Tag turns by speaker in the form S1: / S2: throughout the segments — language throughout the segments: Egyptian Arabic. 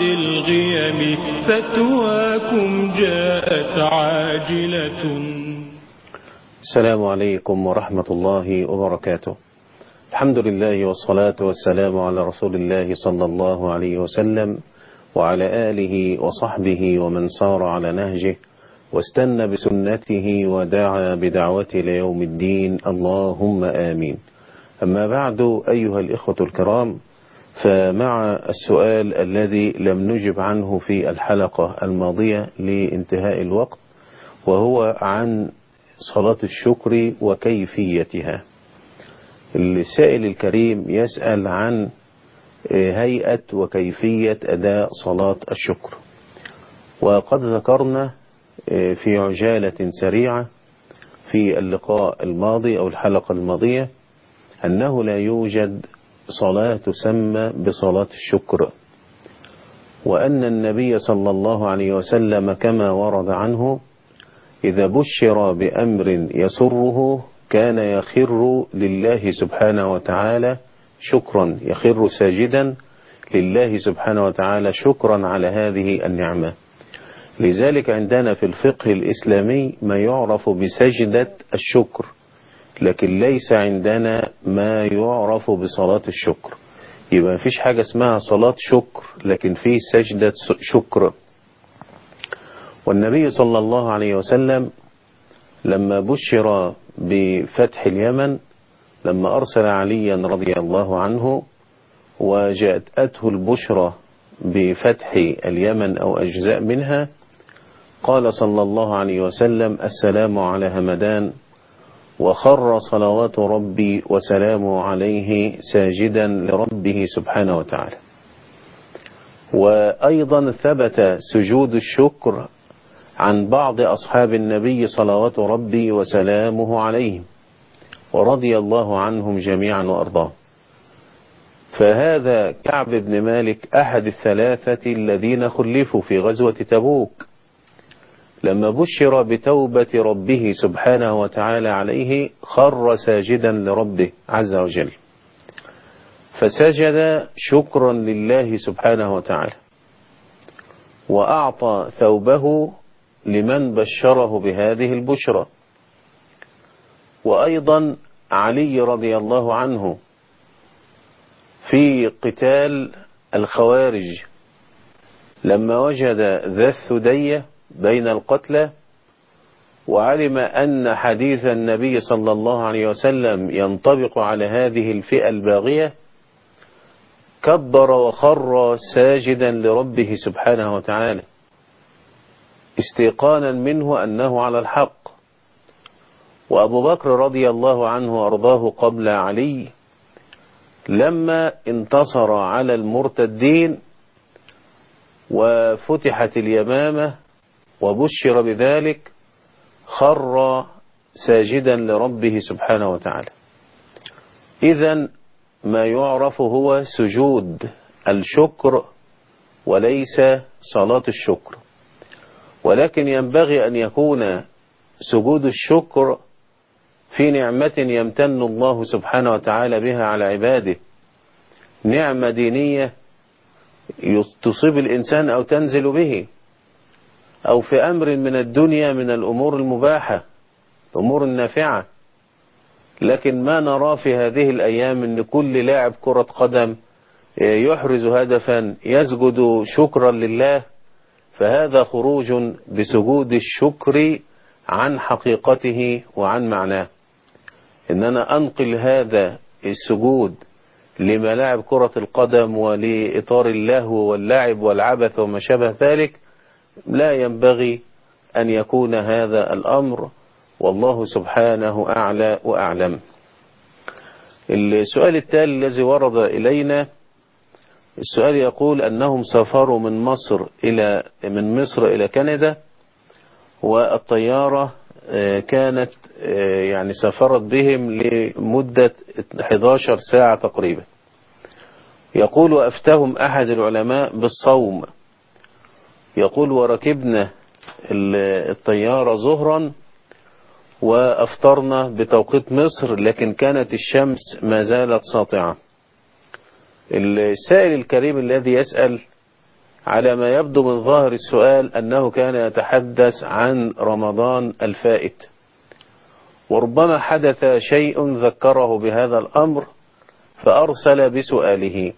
S1: الغيم فتواكم جاءت عاجلة
S2: السلام عليكم ورحمة الله وبركاته الحمد لله والصلاة والسلام على رسول الله صلى الله عليه وسلم وعلى آله وصحبه ومن سار على نهجه واستنى بسنته ودعا بدعوته ليوم الدين اللهم آمين أما بعد أيها الإخوة الكرام فمع السؤال الذي لم نجب عنه في الحلقة الماضية لانتهاء الوقت وهو عن صلاة الشكر وكيفيتها السائل الكريم يسأل عن هيئة وكيفية أداء صلاة الشكر وقد ذكرنا في عجالة سريعة في اللقاء الماضي أو الحلقة الماضية أنه لا يوجد صلاة تسمى بصلاة الشكر وأن النبي صلى الله عليه وسلم كما ورد عنه إذا بشر بأمر يسره كان يخر لله سبحانه وتعالى شكرا يخر ساجدا لله سبحانه وتعالى شكرا على هذه النعمة لذلك عندنا في الفقه الإسلامي ما يعرف بسجدة الشكر لكن ليس عندنا ما يعرف بصلاة الشكر يبقى مفيش حاجة اسمها صلاة شكر لكن في سجدة شكر والنبي صلى الله عليه وسلم لما بشر بفتح اليمن لما أرسل عليا رضي الله عنه وجاءته البشرى بفتح اليمن أو أجزاء منها قال صلى الله عليه وسلم السلام على همدان وخر صلوات ربي وسلامه عليه ساجدا لربه سبحانه وتعالى وأيضا ثبت سجود الشكر عن بعض أصحاب النبي صلوات ربي وسلامه عليهم ورضي الله عنهم جميعا وأرضاهم فهذا كعب بن مالك أحد الثلاثة الذين خلفوا في غزوة تبوك لما بشر بتوبة ربه سبحانه وتعالى عليه خر ساجدا لربه عز وجل فسجد شكرا لله سبحانه وتعالى وأعطى ثوبه لمن بشره بهذه البشرى وأيضا علي رضي الله عنه في قتال الخوارج لما وجد ذا الثدية بين القتلى وعلم أن حديث النبي صلى الله عليه وسلم ينطبق على هذه الفئة الباغية كبر وخر ساجدا لربه سبحانه وتعالى استيقانا منه أنه على الحق وأبو بكر رضي الله عنه وأرضاه قبل علي لما انتصر على المرتدين وفتحت اليمامة وبشر بذلك خر ساجدا لربه سبحانه وتعالى إذا ما يعرف هو سجود الشكر وليس صلاة الشكر ولكن ينبغي أن يكون سجود الشكر في نعمة يمتن الله سبحانه وتعالى بها على عباده نعمة دينية تصيب الإنسان أو تنزل به أو في أمر من الدنيا من الأمور المباحة الأمور النافعة لكن ما نرى في هذه الأيام أن كل لاعب كرة قدم يحرز هدفا يسجد شكرا لله فهذا خروج بسجود الشكر عن حقيقته وعن معناه ان انا انقل هذا السجود لملاعب كرة القدم ولإطار اللهو واللعب والعبث وما شابه ذلك لا ينبغي أن يكون هذا الأمر والله سبحانه أعلى وأعلم السؤال التالي الذي ورد إلينا السؤال يقول أنهم سافروا من مصر إلى من مصر إلى كندا والطيارة كانت يعني سافرت بهم لمدة 11 ساعة تقريبا يقول وأفتهم أحد العلماء بالصوم يقول وركبنا الطيارة ظهرا وأفطرنا بتوقيت مصر لكن كانت الشمس ما زالت ساطعة السائل الكريم الذي يسأل على ما يبدو من ظاهر السؤال أنه كان يتحدث عن رمضان الفائت وربما حدث شيء ذكره بهذا الأمر فأرسل بسؤاله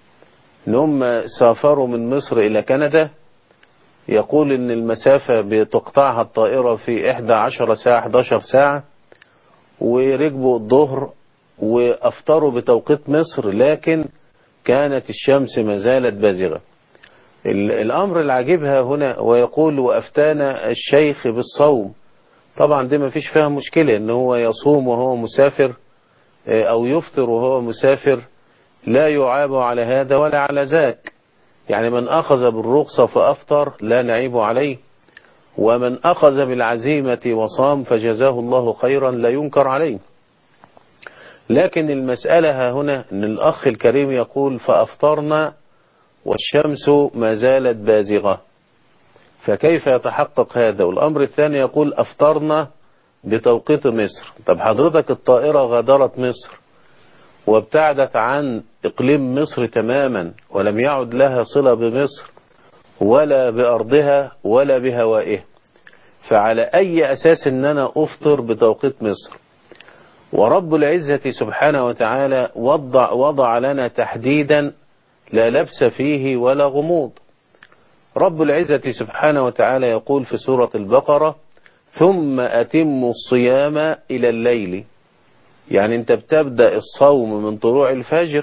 S2: هم سافروا من مصر إلى كندا يقول إن المسافة بتقطعها الطائرة في 11 ساعة 11 ساعة وركبوا الظهر وأفطروا بتوقيت مصر لكن كانت الشمس ما زالت بازغة الأمر العجيب ها هنا ويقول وأفتانا الشيخ بالصوم طبعا دي ما فيش فيها مشكلة ان هو يصوم وهو مسافر او يفطر وهو مسافر لا يعاب على هذا ولا على ذاك يعني من أخذ بالرخصة فأفطر لا نعيب عليه ومن أخذ بالعزيمة وصام فجزاه الله خيرا لا ينكر عليه لكن المسألة ها هنا أن الأخ الكريم يقول فأفطرنا والشمس ما زالت بازغة فكيف يتحقق هذا والأمر الثاني يقول أفطرنا بتوقيت مصر طب حضرتك الطائرة غادرت مصر وابتعدت عن إقليم مصر تماما ولم يعد لها صلة بمصر ولا بأرضها ولا بهوائها فعلى أي أساس أن أنا أفطر بتوقيت مصر ورب العزة سبحانه وتعالى وضع, وضع لنا تحديدا لا لبس فيه ولا غموض رب العزة سبحانه وتعالى يقول في سورة البقرة ثم أتم الصيام إلى الليل يعني انت بتبدأ الصوم من طلوع الفجر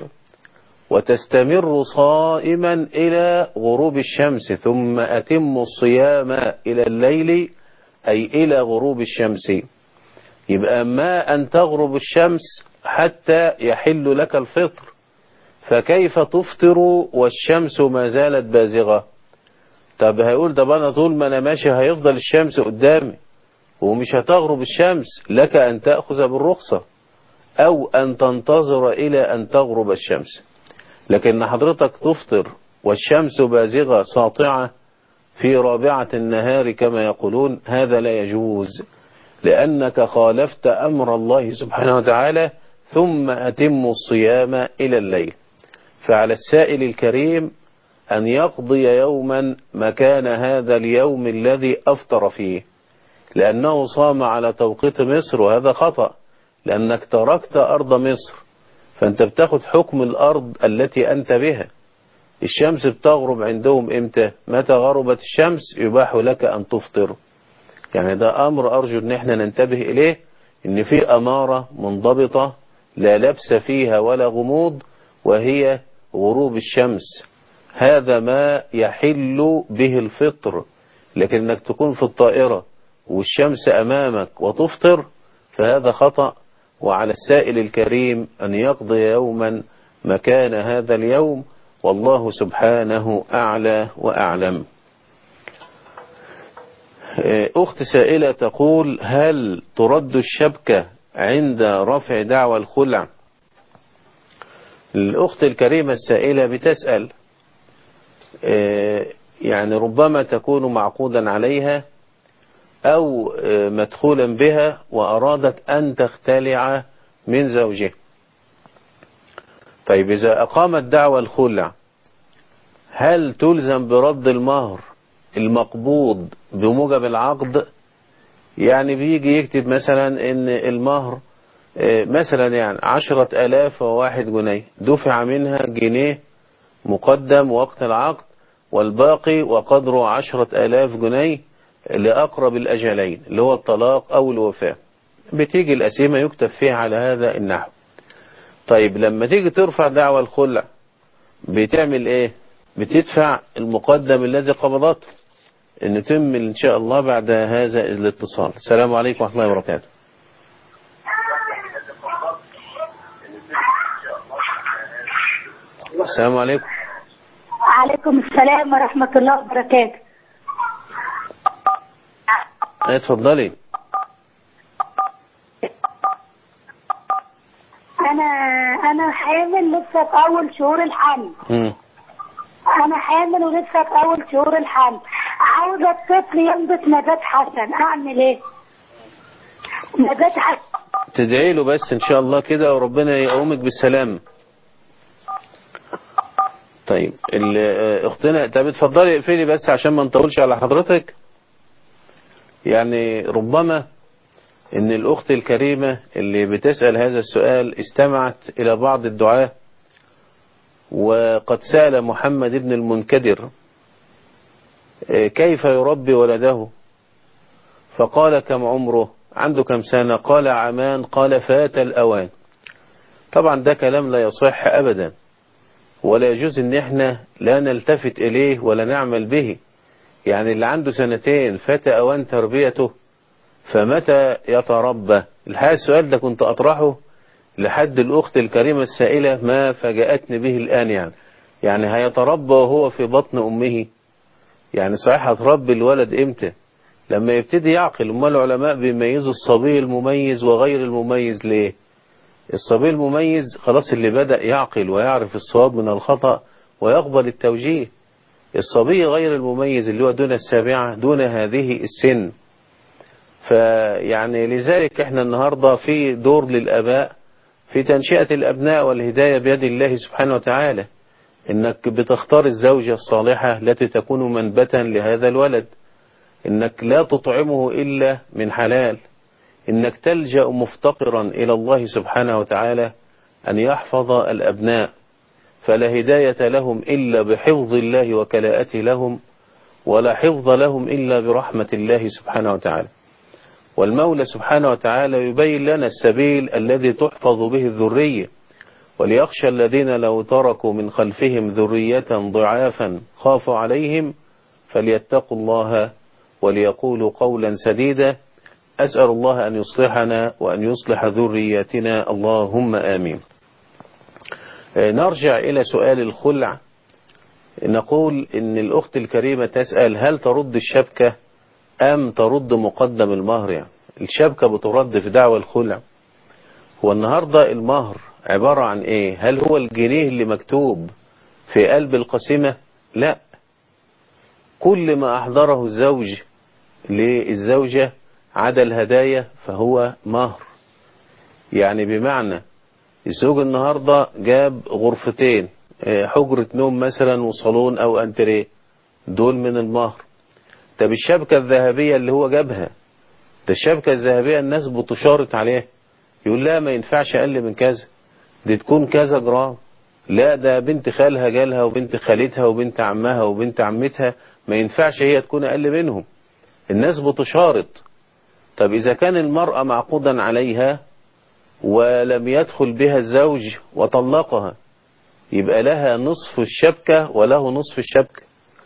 S2: وتستمر صائما إلى غروب الشمس ثم أتم الصيام إلى الليل أي إلى غروب الشمس يبقى ما أن تغرب الشمس حتى يحل لك الفطر فكيف تفطر والشمس ما زالت بازغة طب هيقول طب أنا طول ما أنا ماشي هيفضل الشمس قدامي ومش هتغرب الشمس لك أن تأخذ بالرخصة أو أن تنتظر إلى أن تغرب الشمس لكن حضرتك تفطر والشمس بازغة ساطعة في رابعة النهار كما يقولون هذا لا يجوز لأنك خالفت أمر الله سبحانه وتعالى ثم أتم الصيام إلى الليل فعلى السائل الكريم أن يقضي يوما مكان هذا اليوم الذي أفطر فيه لأنه صام على توقيت مصر وهذا خطأ لأنك تركت أرض مصر فأنت بتاخد حكم الأرض التي أنت بها الشمس بتغرب عندهم إمتى متى غربت الشمس يباح لك أن تفطر يعني ده أمر أرجو أن احنا ننتبه إليه أن في أمارة منضبطة لا لبس فيها ولا غموض وهي غروب الشمس هذا ما يحل به الفطر لكن انك تكون في الطائرة والشمس أمامك وتفطر فهذا خطأ وعلى السائل الكريم أن يقضي يوما مكان هذا اليوم والله سبحانه أعلى وأعلم أخت سائلة تقول هل ترد الشبكة عند رفع دعوى الخلع الأخت الكريمة السائلة بتسأل يعني ربما تكون معقودا عليها أو مدخولا بها وأرادت أن تختلع من زوجها طيب إذا أقامت دعوى الخلع هل تلزم برد المهر المقبوض بموجب العقد يعني بيجي يكتب مثلا ان المهر مثلا يعني عشرة الاف وواحد جنيه دفع منها جنيه مقدم وقت العقد والباقي وقدره عشرة الاف جنيه لأقرب الأجلين اللي هو الطلاق أو الوفاة بتيجي الأسيمة يكتب فيها على هذا النحو طيب لما تيجي ترفع دعوى الخلع بتعمل ايه بتدفع المقدم الذي قبضته ان تم ان شاء الله بعد هذا الاتصال السلام عليكم ورحمة الله وبركاته السلام عليكم
S3: وعليكم السلام ورحمة الله وبركاته
S2: اتفضلي
S3: أنا أنا حامل لسه في أول شهور الحمل
S2: مم.
S3: أنا حامل ولسه في أول شهور الحمل عاوزة الطفل ينبت نبات حسن أعمل إيه؟ نبات حسن
S2: تدعي له بس ان شاء الله كده وربنا يقومك بالسلام طيب ال- آه، اختنا طب اتفضلي اقفلي بس عشان ما نطولش على حضرتك يعني ربما ان الاخت الكريمة اللي بتسأل هذا السؤال استمعت الى بعض الدعاة وقد سأل محمد بن المنكدر آه، كيف يربي ولده فقال كم عمره عنده كم سنة قال عامان قال فات الأوان طبعا ده كلام لا يصح أبدا ولا يجوز ان احنا لا نلتفت اليه ولا نعمل به يعني اللي عنده سنتين فات اوان تربيته فمتى يتربى الحقيقة السؤال ده كنت اطرحه لحد الاخت الكريمة السائلة ما فجأتني به الان يعني يعني هيتربى وهو في بطن امه يعني صحيح هتربي الولد امتى لما يبتدي يعقل امال العلماء بيميزوا الصبي المميز وغير المميز ليه الصبي المميز خلاص اللي بدأ يعقل ويعرف الصواب من الخطأ ويقبل التوجيه الصبي غير المميز اللي هو دون السابعة دون هذه السن فيعني لذلك احنا النهاردة في دور للأباء في تنشئة الأبناء والهداية بيد الله سبحانه وتعالى انك بتختار الزوجة الصالحة التي تكون منبتا لهذا الولد انك لا تطعمه إلا من حلال انك تلجأ مفتقرا الى الله سبحانه وتعالى ان يحفظ الابناء فلا هداية لهم الا بحفظ الله وكلاءته لهم ولا حفظ لهم الا برحمة الله سبحانه وتعالى والمولى سبحانه وتعالى يبين لنا السبيل الذي تحفظ به الذرية وليخشى الذين لو تركوا من خلفهم ذرية ضعافا خافوا عليهم فليتقوا الله وليقولوا قولا سديدا أسأل الله أن يصلحنا وأن يصلح ذرياتنا اللهم آمين نرجع إلى سؤال الخلع نقول إن الأخت الكريمة تسأل هل ترد الشبكة أم ترد مقدم المهر يعني الشبكة بترد في دعوى الخلع هو النهاردة المهر عبارة عن إيه هل هو الجنيه اللي مكتوب في قلب القسيمة لا كل ما أحضره الزوج للزوجة عدا الهدايا فهو مهر يعني بمعنى الزوج النهاردة جاب غرفتين حجرة نوم مثلا وصالون او انتريه دول من المهر طب الشبكة الذهبية اللي هو جابها ده الشبكة الذهبية الناس بتشارط عليها يقول لا ما ينفعش اقل من كذا دي تكون كذا جرام لا ده بنت خالها جالها وبنت خالتها وبنت عمها وبنت عمتها ما ينفعش هي تكون اقل منهم الناس بتشارط طب إذا كان المرأة معقودا عليها ولم يدخل بها الزوج وطلقها يبقى لها نصف الشبكة وله نصف الشبكة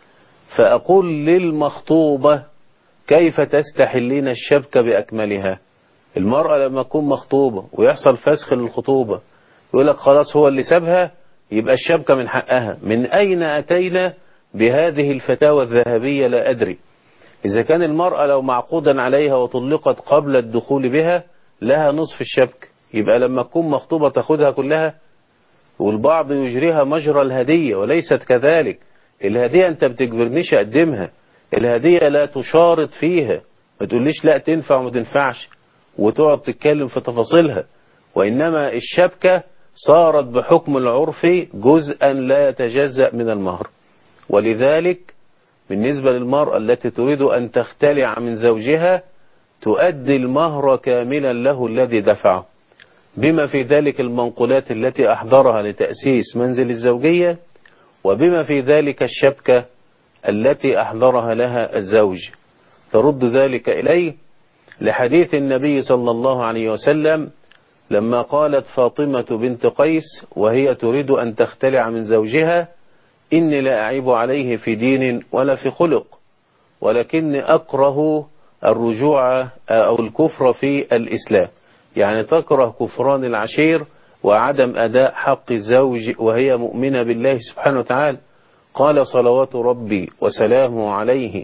S2: فأقول للمخطوبة كيف تستحلين الشبكة بأكملها المرأة لما تكون مخطوبة ويحصل فسخ للخطوبة يقول لك خلاص هو اللي سابها يبقى الشبكة من حقها من أين أتينا بهذه الفتاوى الذهبية لا أدري إذا كان المرأة لو معقودا عليها وطلقت قبل الدخول بها لها نصف الشبكة يبقى لما تكون مخطوبة تاخدها كلها والبعض يجريها مجرى الهدية وليست كذلك الهدية أنت بتجبرنيش أقدمها الهدية لا تشارط فيها ما تقوليش لا تنفع وما تنفعش وتقعد تتكلم في تفاصيلها وإنما الشبكة صارت بحكم العرف جزءا لا يتجزأ من المهر ولذلك بالنسبة للمرأة التي تريد أن تختلع من زوجها تؤدي المهر كاملا له الذي دفعه بما في ذلك المنقولات التي أحضرها لتأسيس منزل الزوجية وبما في ذلك الشبكة التي أحضرها لها الزوج ترد ذلك إليه لحديث النبي صلى الله عليه وسلم لما قالت فاطمة بنت قيس وهي تريد أن تختلع من زوجها إني لا أعيب عليه في دين ولا في خلق ولكني أكره الرجوع أو الكفر في الإسلام يعني تكره كفران العشير وعدم أداء حق الزوج وهي مؤمنة بالله سبحانه وتعالى قال صلوات ربي وسلامه عليه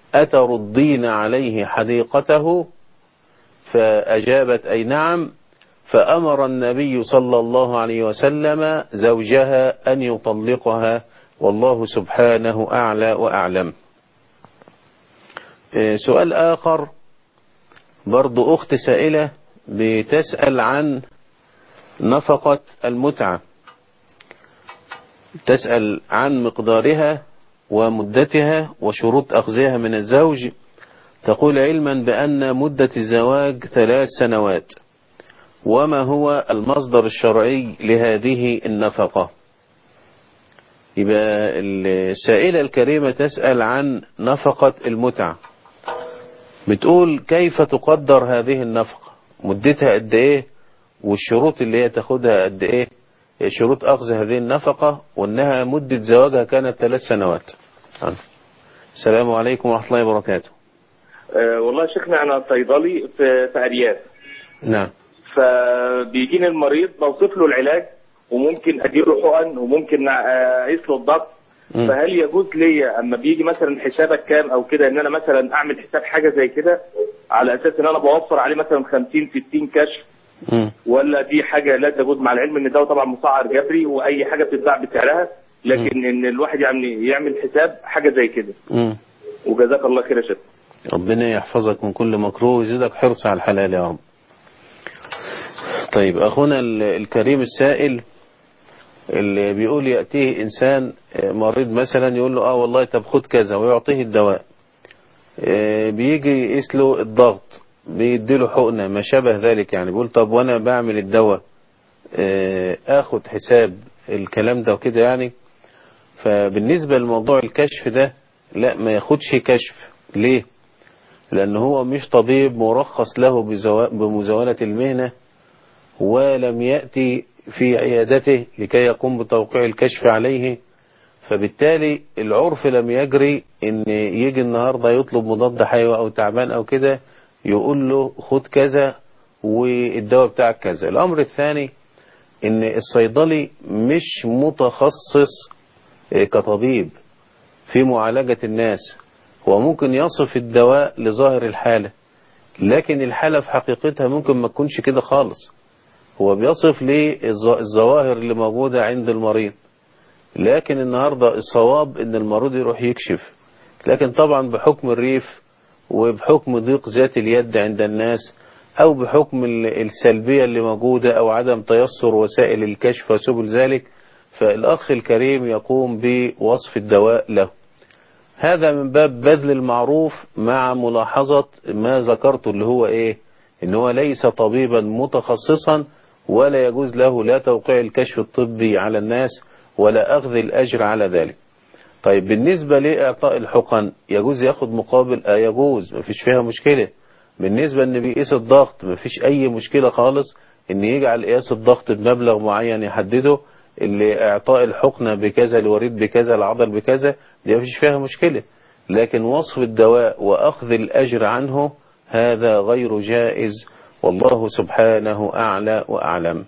S2: أتردين عليه حديقته فأجابت أي نعم فأمر النبي صلى الله عليه وسلم زوجها أن يطلقها والله سبحانه أعلى وأعلم سؤال آخر برضو أخت سائلة بتسأل عن نفقة المتعة تسأل عن مقدارها ومدتها وشروط أخذها من الزوج تقول علما بأن مدة الزواج ثلاث سنوات وما هو المصدر الشرعي لهذه النفقة يبقى السائلة الكريمة تسأل عن نفقة المتعة بتقول كيف تقدر هذه النفقة مدتها قد ايه والشروط اللي هي تاخدها قد ايه شروط اخذ هذه النفقة وانها مدة زواجها كانت ثلاث سنوات السلام عليكم ورحمة الله وبركاته
S4: أه والله يا شيخنا انا صيدلي في في ارياف
S2: نعم
S4: فبيجيني المريض بوصف له العلاج وممكن اديله حقن وممكن اقيس له الضغط
S2: مم.
S4: فهل يجوز ليا اما بيجي مثلا حسابك كام او كده ان انا مثلا اعمل حساب حاجه زي كده على اساس ان انا بوفر عليه مثلا 50 60 كشف
S2: مم.
S4: ولا دي حاجه لا تجوز مع العلم ان ده طبعا مسعر جبري واي حاجه بتتباع بسعرها لكن ان الواحد يعني يعمل حساب حاجه زي كده
S2: مم.
S4: وجزاك الله خير يا شيخ
S2: ربنا يحفظك من كل مكروه ويزيدك حرص على الحلال يا رب طيب أخونا ال- الكريم السائل اللي بيقول يأتيه إنسان مريض مثلا يقول له آه والله طب خد كذا ويعطيه الدواء آه، بيجي يقيس له الضغط بيديله حقنة ما شابه ذلك يعني بيقول طب وأنا بعمل الدواء آه، آخد حساب الكلام ده وكده يعني فبالنسبة لموضوع الكشف ده لا ما ياخدش كشف ليه لأن هو مش طبيب مرخص له بزوا- بمزاولة المهنة ولم يأتي في عيادته لكي يقوم بتوقيع الكشف عليه فبالتالي العرف لم يجري ان يجي النهاردة يطلب مضاد حيوي او تعبان او كده يقول له خد كذا والدواء بتاعك كذا الامر الثاني ان الصيدلي مش متخصص آه، كطبيب في معالجة الناس هو ممكن يصف الدواء لظاهر الحالة لكن الحالة في حقيقتها ممكن ما تكونش كده خالص هو بيصف لي الظ- الظواهر اللي موجودة عند المريض لكن النهاردة الصواب ان المريض يروح يكشف لكن طبعا بحكم الريف وبحكم ضيق ذات اليد عند الناس او بحكم ال- السلبية اللي موجودة او عدم تيسر وسائل الكشف وسبل ذلك فالاخ الكريم يقوم بوصف الدواء له هذا من باب بذل المعروف مع ملاحظة ما ذكرته اللي هو ايه ان هو ليس طبيبا متخصصا ولا يجوز له لا توقيع الكشف الطبي على الناس ولا اخذ الاجر على ذلك طيب بالنسبة لإعطاء الحقن يجوز ياخد مقابل آه يجوز مفيش فيها مشكلة بالنسبة ان بيقيس الضغط مفيش اي مشكلة خالص ان يجعل قياس الضغط بمبلغ معين يحدده اللي اعطاء الحقنة بكذا الوريد بكذا العضل بكذا دي مفيش فيها مشكلة لكن وصف الدواء واخذ الاجر عنه هذا غير جائز والله سبحانه اعلى واعلم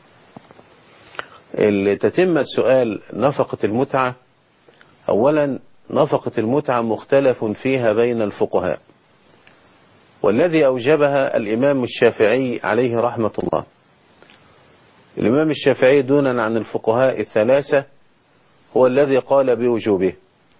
S2: اللي تتم السؤال نفقة المتعة أولا نفقة المتعة مختلف فيها بين الفقهاء والذي أوجبها الإمام الشافعي عليه رحمة الله الإمام الشافعي دونا عن الفقهاء الثلاثة هو الذي قال بوجوبه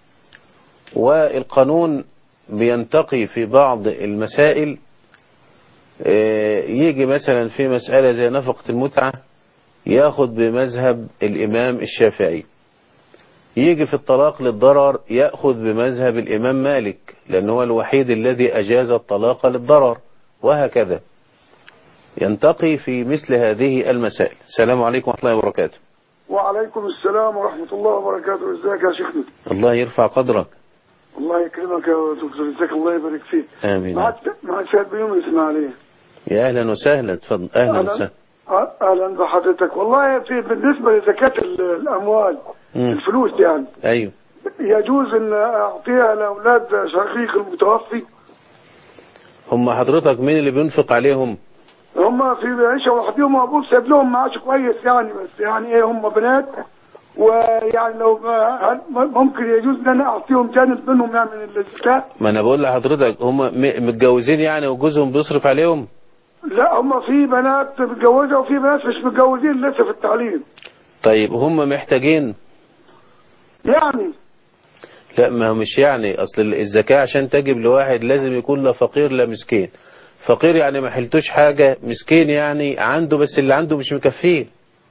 S2: والقانون بينتقي في بعض المسائل آه، يجي مثلا في مسألة زي نفقة المتعة ياخد بمذهب الإمام الشافعي يجي في الطلاق للضرر يأخذ بمذهب الإمام مالك لأنه هو الوحيد الذي أجاز الطلاق للضرر وهكذا ينتقي في مثل هذه المسائل السلام عليكم ورحمة الله وبركاته
S5: وعليكم السلام ورحمة الله وبركاته ازيك يا شيخنا
S2: الله يرفع قدرك
S5: الله يكرمك يا دكتور ازيك الله يبارك فيك
S2: آمين
S5: معك معك سيد بيوم اسماعيلية
S2: يا أهلا وسهلا تفضل أهلا
S5: أهلا.
S2: وسهلا
S5: أه- اهلا بحضرتك والله في بالنسبة لزكاة ال- الاموال
S2: مم.
S5: الفلوس دي يعني
S2: أيوه
S5: يجوز ان اعطيها لاولاد شقيق المتوفي
S2: هم حضرتك مين اللي بينفق عليهم
S5: هم في عيشة وحدهم وابوه سايب لهم معاش كويس يعني بس يعني ايه هم بنات ويعني لو ما- ممكن يجوز ان انا اعطيهم جانب منهم يعني من الزكاة
S2: ما أنا بقول لحضرتك هم م- متجوزين يعني وجوزهم بيصرف عليهم
S5: لا هم في بنات متجوزة وفي بنات مش متجوزين لسه في التعليم
S2: طيب هم محتاجين
S5: يعني
S2: لا ما هو مش يعني اصل الزكاة عشان تجب لواحد لازم يكون لا فقير لا مسكين فقير يعني ما حلتوش حاجة مسكين يعني عنده بس اللي عنده مش مكفيه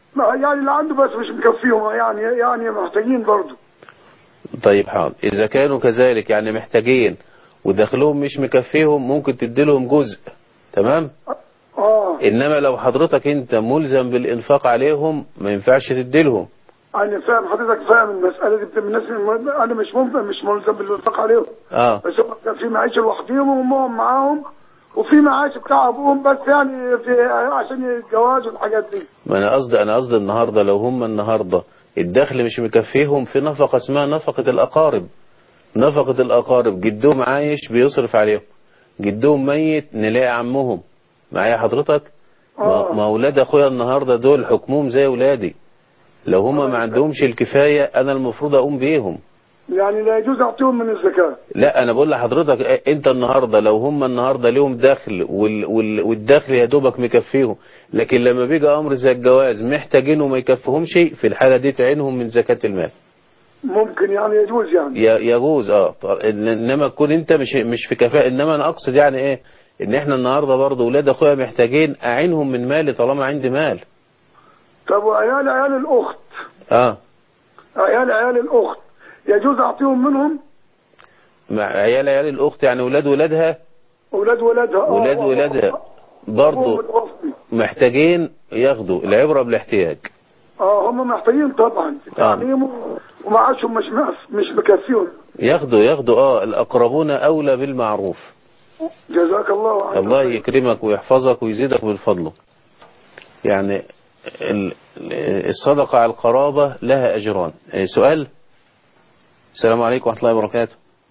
S5: ما يعني اللي عنده بس مش مكفيهم يعني يعني محتاجين برضه
S2: طيب حاضر إذا كانوا كذلك يعني محتاجين ودخلهم مش مكفيهم ممكن تديلهم جزء تمام
S5: اه
S2: إنما لو حضرتك أنت ملزم بالإنفاق عليهم ما ينفعش تديلهم
S5: انا فاهم حضرتك فاهم المساله دي بتبقى الناس انا مش ممكن مش ملزم بالانفاق عليهم
S2: آه
S5: بس هم كان في معيشه لوحدهم وامهم معاهم وفي معاش بتاع ابوهم بس يعني في عشان الجواز والحاجات دي
S2: ما أنا قصدي أنا قصدي النهاردة لو هم النهاردة الدخل مش مكفيهم في نفقة اسمها نفقة الأقارب نفقة الأقارب جدهم عايش بيصرف عليهم جدهم ميت نلاقي عمهم معايا حضرتك ما
S5: آه.
S2: ما أولاد أخويا النهاردة دول حكمهم زي أولادي لو هم ما عندهمش الكفاية أنا المفروض أقوم بيهم
S5: يعني لا يجوز اعطيهم من الزكاه
S2: لا انا بقول لحضرتك إيه، انت النهارده لو هم النهارده ليهم دخل وال وال والدخل يا دوبك مكفيهم لكن لما بيجي امر زي الجواز محتاجين وما يكفيهمش في الحاله دي تعينهم من زكاه المال
S5: ممكن يعني يجوز يعني
S2: ي- يجوز اه طر- إن- انما تكون انت مش مش في كفاءه انما انا اقصد يعني ايه ان احنا النهارده برضه اولاد اخويا محتاجين اعينهم من مالي طالما عندي مال
S5: طب وعيال عيال الاخت
S2: اه
S5: عيال عيال الاخت يجوز اعطيهم منهم
S2: مع عيال عيال الاخت يعني اولاد ولادها
S5: اولاد ولادها آه،
S2: ولاد
S5: آه،
S2: ولادها
S5: آه،
S2: برضه
S5: أبوهم متوفي.
S2: محتاجين ياخدوا العبره بالاحتياج
S5: اه هم محتاجين طبعا في
S2: آه.
S5: تعليم و- ومعاشهم مش مف- مش مكفيهم
S2: ياخدوا ياخدوا اه الأقربون أولى بالمعروف
S5: جزاك الله عنك
S2: الله
S5: خير.
S2: يكرمك ويحفظك ويزيدك من فضله يعني ال- الصدقة على القرابة لها أجران إيه، سؤال السلام عليكم ورحمة الله وبركاته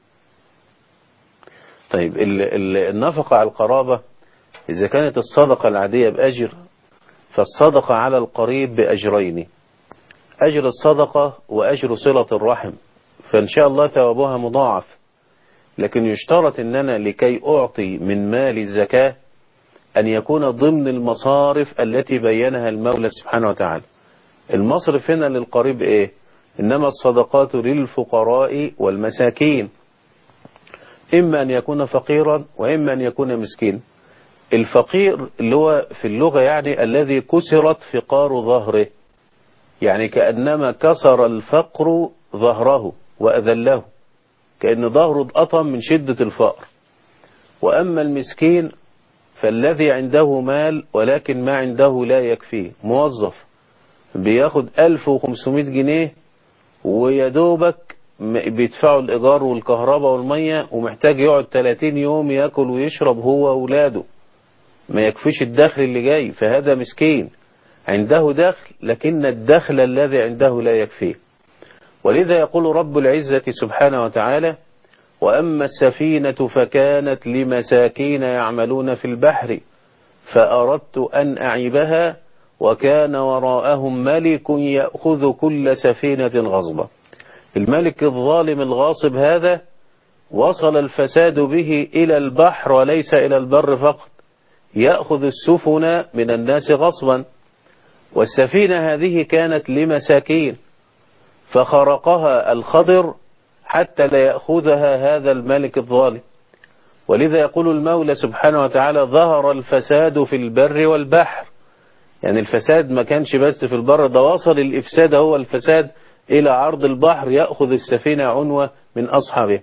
S2: طيب ال- ال- النفقة على القرابة إذا كانت الصدقة العادية بأجر فالصدقة على القريب بأجرين أجر الصدقة وأجر صلة الرحم فإن شاء الله ثوابها مضاعف لكن يشترط ان انا لكي اعطي من مال الزكاة ان يكون ضمن المصارف التي بينها المولى سبحانه وتعالى المصرف هنا للقريب ايه انما الصدقات للفقراء والمساكين اما ان يكون فقيرا واما ان يكون مسكين الفقير اللي هو في اللغة يعني الذي كسرت فقار ظهره يعني كأنما كسر الفقر ظهره وأذله كأن ظهره اتقطم من شدة الفقر وأما المسكين فالذي عنده مال ولكن ما عنده لا يكفيه موظف بياخد 1500 جنيه ويدوبك بيدفعوا الإيجار والكهرباء والمية ومحتاج يقعد 30 يوم ياكل ويشرب هو وأولاده ما يكفيش الدخل اللي جاي فهذا مسكين عنده دخل لكن الدخل الذي عنده لا يكفيه ولذا يقول رب العزة سبحانه وتعالى وأما السفينة فكانت لمساكين يعملون في البحر فأردت أن أعيبها وكان وراءهم ملك يأخذ كل سفينة غصبا الملك الظالم الغاصب هذا وصل الفساد به إلى البحر وليس إلى البر فقط يأخذ السفن من الناس غصبا والسفينة هذه كانت لمساكين فخرقها الخضر حتى لا يأخذها هذا الملك الظالم ولذا يقول المولى سبحانه وتعالى ظهر الفساد في البر والبحر يعني الفساد ما كانش بس في البر ده وصل الإفساد هو الفساد إلى عرض البحر يأخذ السفينة عنوة من أصحابه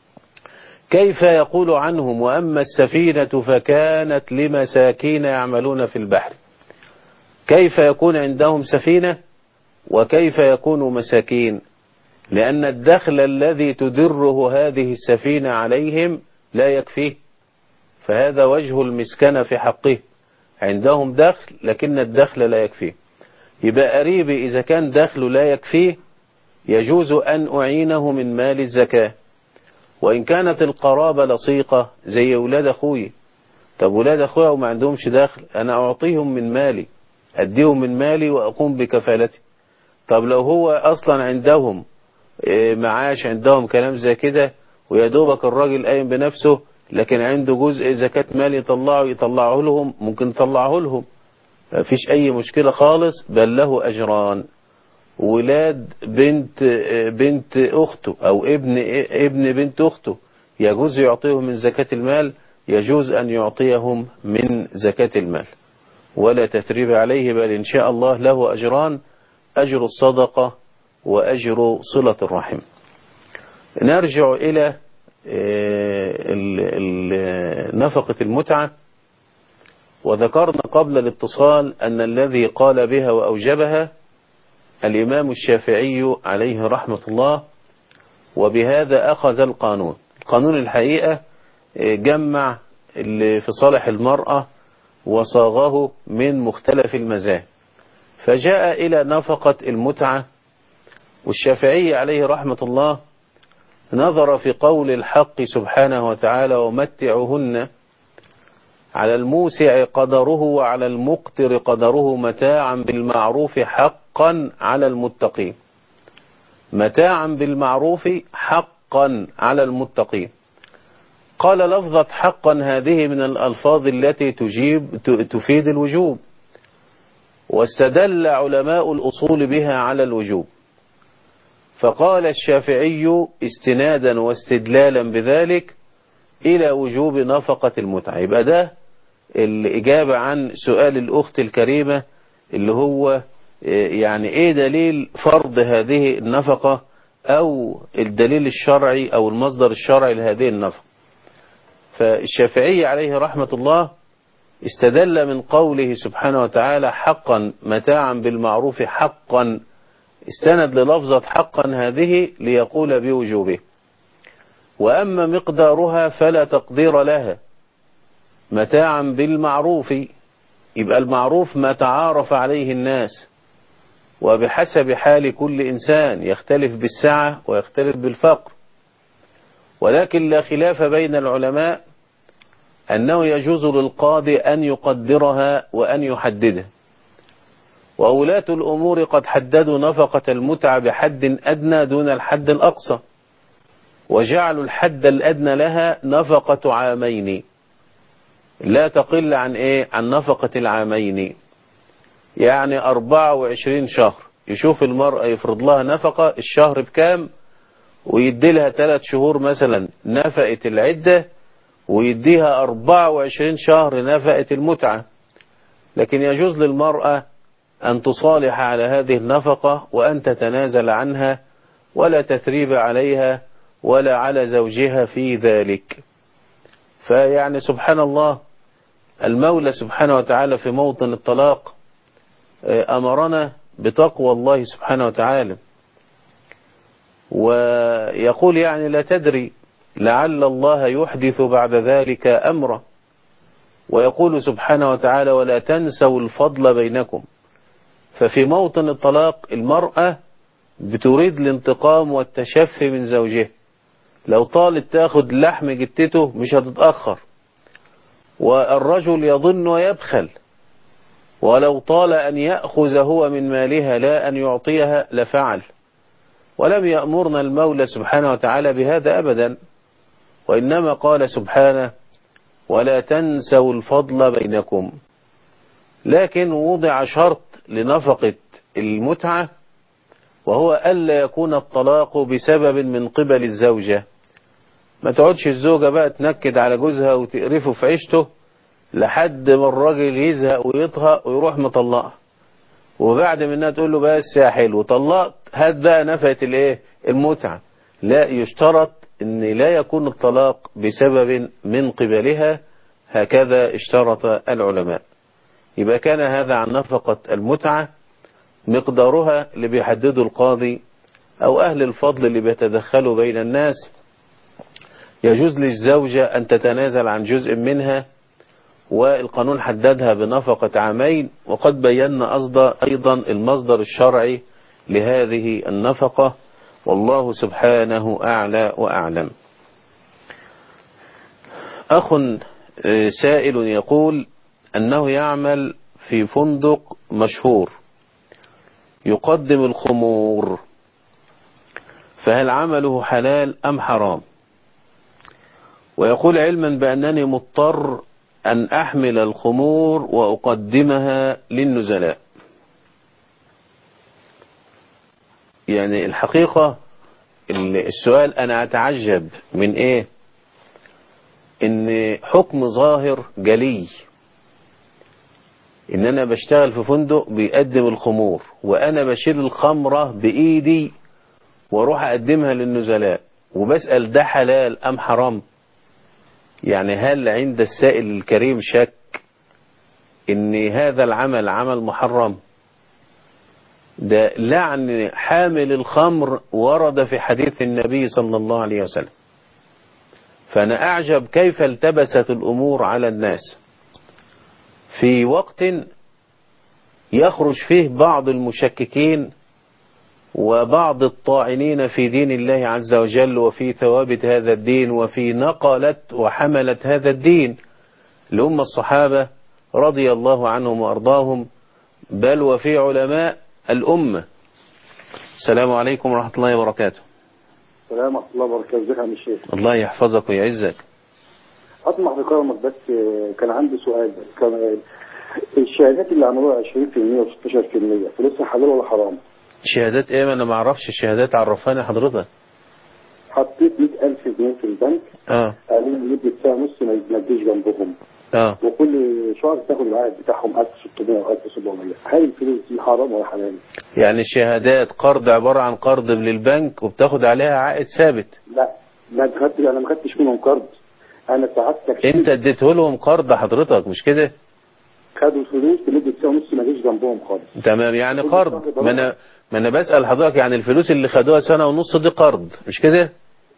S2: كيف يقول عنهم وأما السفينة فكانت لمساكين يعملون في البحر كيف يكون عندهم سفينة وكيف يكونوا مساكين لأن الدخل الذي تدره هذه السفينة عليهم لا يكفيه فهذا وجه المسكنة في حقه عندهم دخل لكن الدخل لا يكفيه يبقى قريبي إذا كان دخله لا يكفيه يجوز أن أعينه من مال الزكاة وإن كانت القرابة لصيقة زي أولاد أخوي طب أولاد أخويا وما عندهمش دخل أنا أعطيهم من مالي أديهم من مالي وأقوم بكفالتي طب لو هو أصلا عندهم معاش عندهم كلام زي كده ويا دوبك الراجل قايم بنفسه لكن عنده جزء زكاة مال يطلعه يطلعه لهم ممكن يطلعه لهم ما فيش أي مشكلة خالص بل له أجران ولاد بنت بنت أخته أو ابن ابن بنت أخته يجوز يعطيهم من زكاة المال يجوز أن يعطيهم من زكاة المال ولا تثريب عليه بل إن شاء الله له أجران أجر الصدقة وأجر صلة الرحم نرجع إلى نفقة المتعة وذكرنا قبل الاتصال أن الذي قال بها وأوجبها الإمام الشافعي عليه رحمة الله وبهذا أخذ القانون القانون الحقيقة جمع اللي في صالح المرأة وصاغه من مختلف المذاهب فجاء إلى نفقة المتعة والشافعي عليه رحمة الله نظر في قول الحق سبحانه وتعالى ومتعهن على الموسع قدره وعلى المقتر قدره متاعا بالمعروف حقا على المتقين متاعا بالمعروف حقا على المتقين قال لفظة حقا هذه من الألفاظ التي تجيب تفيد الوجوب واستدل علماء الأصول بها على الوجوب فقال الشافعي استنادا واستدلالا بذلك إلى وجوب نفقة المتعة يبقى ده الإجابة عن سؤال الأخت الكريمة اللي هو يعني إيه دليل فرض هذه النفقة أو الدليل الشرعي أو المصدر الشرعي لهذه النفقة فالشافعي عليه رحمة الله استدل من قوله سبحانه وتعالى حقا متاعا بالمعروف حقا استند للفظة حقا هذه ليقول بوجوبه وأما مقدارها فلا تقدير لها متاعا بالمعروف يبقى المعروف ما تعارف عليه الناس وبحسب حال كل إنسان يختلف بالسعة ويختلف بالفقر ولكن لا خلاف بين العلماء أنه يجوز للقاضي أن يقدرها وأن يحددها وأولاة الأمور قد حددوا نفقة المتعة بحد أدنى دون الحد الأقصى وجعلوا الحد الأدنى لها نفقة عامين لا تقل عن إيه عن نفقة العامين يعني 24 شهر يشوف المرأة يفرض لها نفقة الشهر بكام ويدي لها ثلاث شهور مثلا نفقة العدة ويديها 24 شهر نفقة المتعة لكن يجوز للمرأة أن تصالح على هذه النفقة وأن تتنازل عنها ولا تثريب عليها ولا على زوجها في ذلك فيعني سبحان الله المولى سبحانه وتعالى في موطن الطلاق أمرنا بتقوى الله سبحانه وتعالى ويقول يعني لا تدري لعل الله يحدث بعد ذلك أمرا ويقول سبحانه وتعالى ولا تنسوا الفضل بينكم ففي موطن الطلاق المرأة بتريد الانتقام والتشفي من زوجها لو طالت تاخد لحم جتته مش هتتأخر والرجل يظن ويبخل ولو طال أن يأخذ هو من مالها لا أن يعطيها لفعل ولم يأمرنا المولى سبحانه وتعالى بهذا أبدا وإنما قال سبحانه ولا تنسوا الفضل بينكم لكن وضع شرط لنفقة المتعة وهو ألا يكون الطلاق بسبب من قبل الزوجة ما تقعدش الزوجة بقى تنكد على جوزها وتقرفه في عيشته لحد ما الراجل يزهق ويطهق ويروح مطلقها وبعد منها تقول له بس يا حلو طلقت هات بقى نفقة الايه المتعة لا يشترط ان لا يكون الطلاق بسبب من قبلها هكذا اشترط العلماء يبقى كان هذا عن نفقة المتعة مقدارها اللي بيحدده القاضي او اهل الفضل اللي بيتدخلوا بين الناس يجوز للزوجة ان تتنازل عن جزء منها والقانون حددها بنفقة عامين وقد بينا أصدى أيضا المصدر الشرعي لهذه النفقة والله سبحانه أعلى وأعلم أخ سائل يقول أنه يعمل في فندق مشهور يقدم الخمور فهل عمله حلال أم حرام ويقول علما بأنني مضطر أن أحمل الخمور وأقدمها للنزلاء يعني الحقيقة السؤال أنا أتعجب من إيه إن حكم ظاهر جلي ان انا بشتغل في فندق بيقدم الخمور وانا بشيل الخمرة بايدي واروح اقدمها للنزلاء وبسأل ده حلال ام حرام يعني هل عند السائل الكريم شك ان هذا العمل عمل محرم ده لعن حامل الخمر ورد في حديث النبي صلى الله عليه وسلم فأنا أعجب كيف التبست الأمور على الناس في وقت يخرج فيه بعض المشككين وبعض الطاعنين في دين الله عز وجل وفي ثوابت هذا الدين وفي نقلت وحملت هذا الدين لهم الصحابة رضي الله عنهم وأرضاهم بل وفي علماء الأمة السلام عليكم ورحمة الله وبركاته
S6: السلام ورحمة الله وبركاته ازيك يا عم الشيخ
S2: الله يحفظك ويعزك
S6: أطمح بكرمك بس آه، كان عندي سؤال بس كان آه، الشهادات اللي عملوها 20% و16% فلوسها حلال ولا حرام؟
S2: شهادات ايه ما انا ما اعرفش الشهادات عرفاني حضرتك
S6: حطيت 100000 جنيه في البنك
S2: اه
S6: قالوا لي مدة ساعة ونص ما ما تجيش جنبهم
S2: اه
S6: وكل شهر تاخد العائد بتاعهم 1600 او 1700 هل الفلوس دي حرام ولا حلال؟
S2: يعني الشهادات قرض عبارة عن قرض للبنك وبتاخد عليها عائد ثابت
S6: لا ما خدتش انا ما خدتش منهم قرض انا ساعدتك
S2: انت اديته لهم قرض حضرتك مش كده
S6: خدوا الفلوس لمدة ساعة ونص ما جيش جنبهم خالص
S2: تمام يعني قرض ما انا ما انا بسأل حضرتك يعني الفلوس اللي خدوها سنة ونص دي قرض مش كده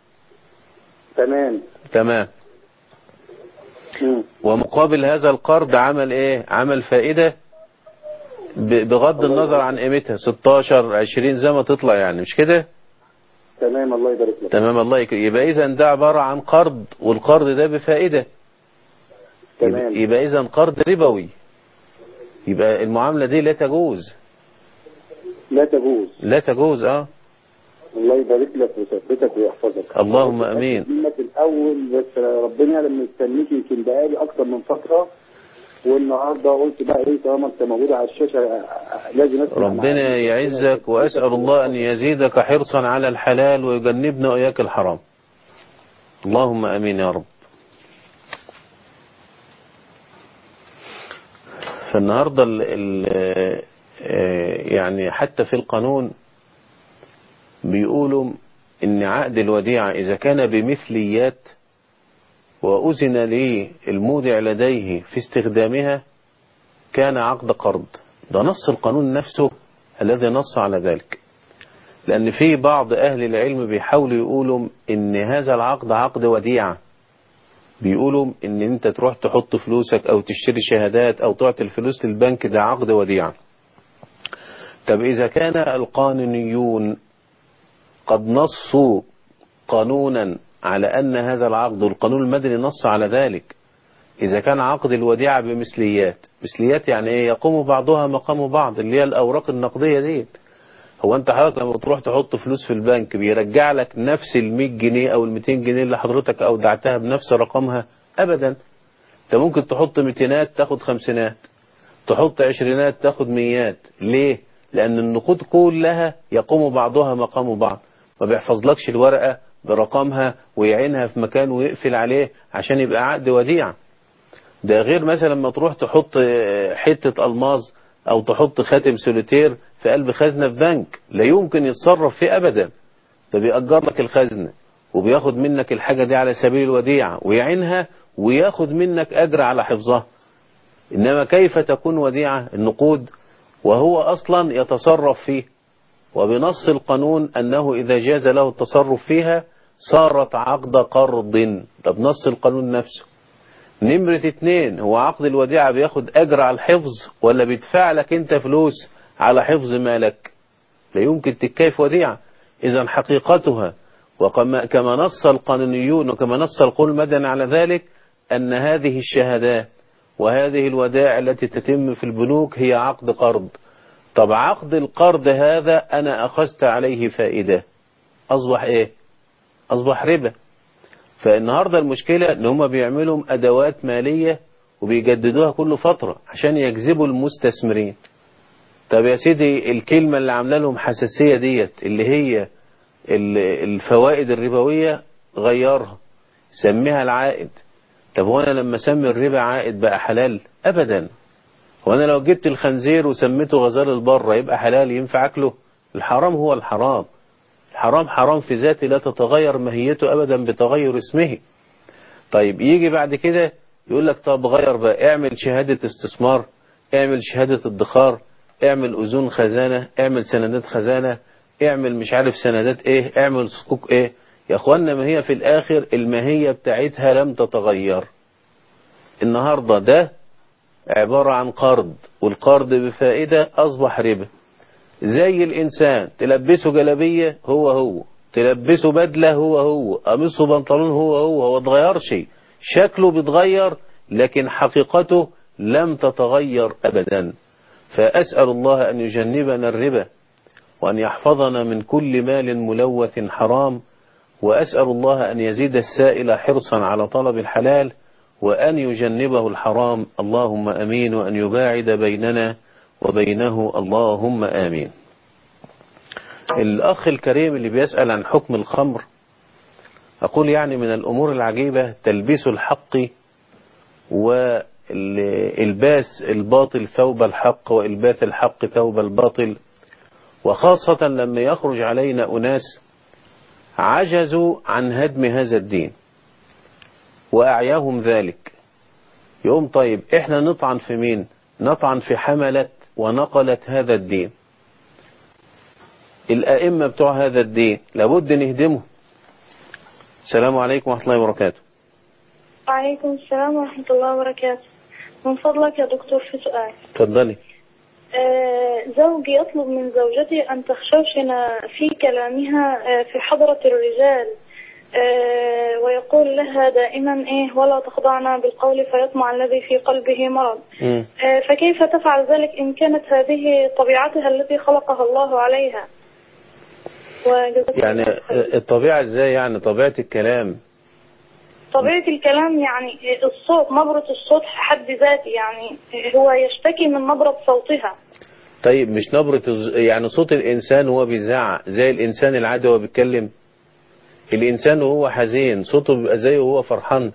S6: تمام
S2: تمام
S6: مم.
S2: ومقابل هذا القرض عمل ايه عمل فائدة ب- بغض النظر عن قيمتها 16 20 زي ما تطلع يعني مش كده
S6: تمام الله يبارك لك
S2: تمام الله يكرم يبقى اذا ده عبارة عن قرض والقرض ده بفائدة
S6: تمام
S2: يبقى اذا قرض ربوي يبقى المعاملة دي لا تجوز
S6: لا تجوز
S2: لا تجوز اه
S6: الله يبارك لك ويثبتك ويحفظك
S2: اللهم امين
S6: منك الاول بس ربنا لما يستنيك يمكن بقالي اكتر من فتره والنهارده قلت بقى ايه طالما انت موجود على الشاشه لازم اسمع
S2: ربنا
S6: معاك.
S2: يعزك وأسأل الله أن يزيدك حرصا على الحلال ويجنبنا وإياك الحرام اللهم أمين يا رب فالنهاردة ال ال آه، يعني حتى في القانون بيقولوا إن عقد الوديعة إذا كان بمثليات وأذن للمودع لديه في استخدامها كان عقد قرض ده نص القانون نفسه الذي نص على ذلك لأن في بعض أهل العلم بيحاولوا يقولوا إن هذا العقد عقد وديعة بيقولوا إن أنت تروح تحط فلوسك أو تشتري شهادات أو تعطي الفلوس للبنك ده عقد وديعة طب إذا كان القانونيون قد نصوا قانونا على أن هذا العقد والقانون المدني نص على ذلك إذا كان عقد الوديعة بمثليات مثليات يعني إيه يقوم بعضها مقام بعض اللي هي الأوراق النقدية دي هو أنت حضرتك لما تروح تحط فلوس في البنك بيرجع لك نفس ال 100 جنيه أو ال 200 جنيه اللي حضرتك أودعتها بنفس رقمها أبدا أنت ممكن تحط ميتينات تاخد خمسينات تحط عشرينات تاخد ميات ليه؟ لأن النقود كلها يقوم بعضها مقام بعض ما بيحفظلكش الورقة برقمها ويعينها في مكان ويقفل عليه عشان يبقى عقد وديعة ده غير مثلا لما تروح تحط حتة الماظ او تحط خاتم سوليتير في قلب خزنة في بنك لا يمكن يتصرف فيه ابدا ده بيأجر لك الخزنة وبياخد منك الحاجة دي على سبيل الوديعة ويعينها وياخد منك اجر على حفظها انما كيف تكون وديعة النقود وهو اصلا يتصرف فيه وبنص القانون انه اذا جاز له التصرف فيها صارت عقد قرض ده بنص القانون نفسه نمرة اتنين هو عقد الوديعة بياخد أجر على الحفظ ولا بيدفع لك أنت فلوس على حفظ مالك لا يمكن تتكيف وديعة إذا حقيقتها وكما كما نص القانونيون وكما نص القانون المدني على ذلك أن هذه الشهادات وهذه الودائع التي تتم في البنوك هي عقد قرض طب عقد القرض هذا أنا أخذت عليه فائدة أصبح إيه أصبح ربا فالنهاردة المشكلة ان هم بيعملوا ادوات مالية وبيجددوها كل فترة عشان يجذبوا المستثمرين طب يا سيدي الكلمة اللي عامله لهم حساسية ديت اللي هي الفوائد الربوية غيرها سميها العائد طب هو انا لما اسمي الربا عائد بقى حلال ابدا هو انا لو جبت الخنزير وسميته غزال البر يبقى حلال ينفع اكله الحرام هو الحرام الحرام حرام في ذاته لا تتغير ماهيته ابدا بتغير اسمه طيب يجي بعد كده يقول لك طب غير بقى اعمل شهادة استثمار اعمل شهادة ادخار اعمل اذون خزانة اعمل سندات خزانة اعمل مش عارف سندات ايه اعمل صكوك ايه يا اخوانا ما هي في الاخر الماهية بتاعتها لم تتغير النهاردة ده عبارة عن قرض والقرض بفائدة اصبح ربا زي الانسان تلبسه جلبية هو هو تلبسه بدلة هو هو قميصه بنطلون هو هو هو اتغيرش شكله بيتغير لكن حقيقته لم تتغير ابدا فاسأل الله ان يجنبنا الربا وأن يحفظنا من كل مال ملوث حرام وأسأل الله أن يزيد السائل حرصا على طلب الحلال وأن يجنبه الحرام اللهم أمين وأن يباعد بيننا وبينه اللهم آمين الأخ الكريم اللي بيسأل عن حكم الخمر أقول يعني من الأمور العجيبة تلبيس الحق والإلباس الباطل ثوب الحق وإلباس الحق ثوب الباطل وخاصة لما يخرج علينا أناس عجزوا عن هدم هذا الدين وأعياهم ذلك يقوم طيب احنا نطعن في مين نطعن في حملة ونقلت هذا الدين الأئمة بتوع هذا الدين لابد نهدمه السلام عليكم ورحمة الله وبركاته
S7: وعليكم السلام ورحمة الله وبركاته من فضلك يا دكتور في سؤال
S2: اتفضلي
S7: آه، زوجي يطلب من زوجتي أن تخشوشن في كلامها آه، في حضرة الرجال آه، ويقول لها دائما إيه ولا تخضعنا بالقول فيطمع الذي في قلبه مرض
S2: مم.
S7: آه، فكيف تفعل ذلك إن كانت هذه طبيعتها التي خلقها الله عليها وجزاك
S2: يعني
S7: الله خير.
S2: الطبيعة ازاي يعني طبيعة الكلام
S7: طبيعة الكلام يعني الصوت نبرة الصوت في حد ذاته يعني هو يشتكي من نبرة صوتها
S2: طيب مش نبرة الز- يعني صوت الإنسان وهو بيزعق زي الإنسان العادي وهو بيتكلم الإنسان وهو حزين صوته بيبقى زيه وهو فرحان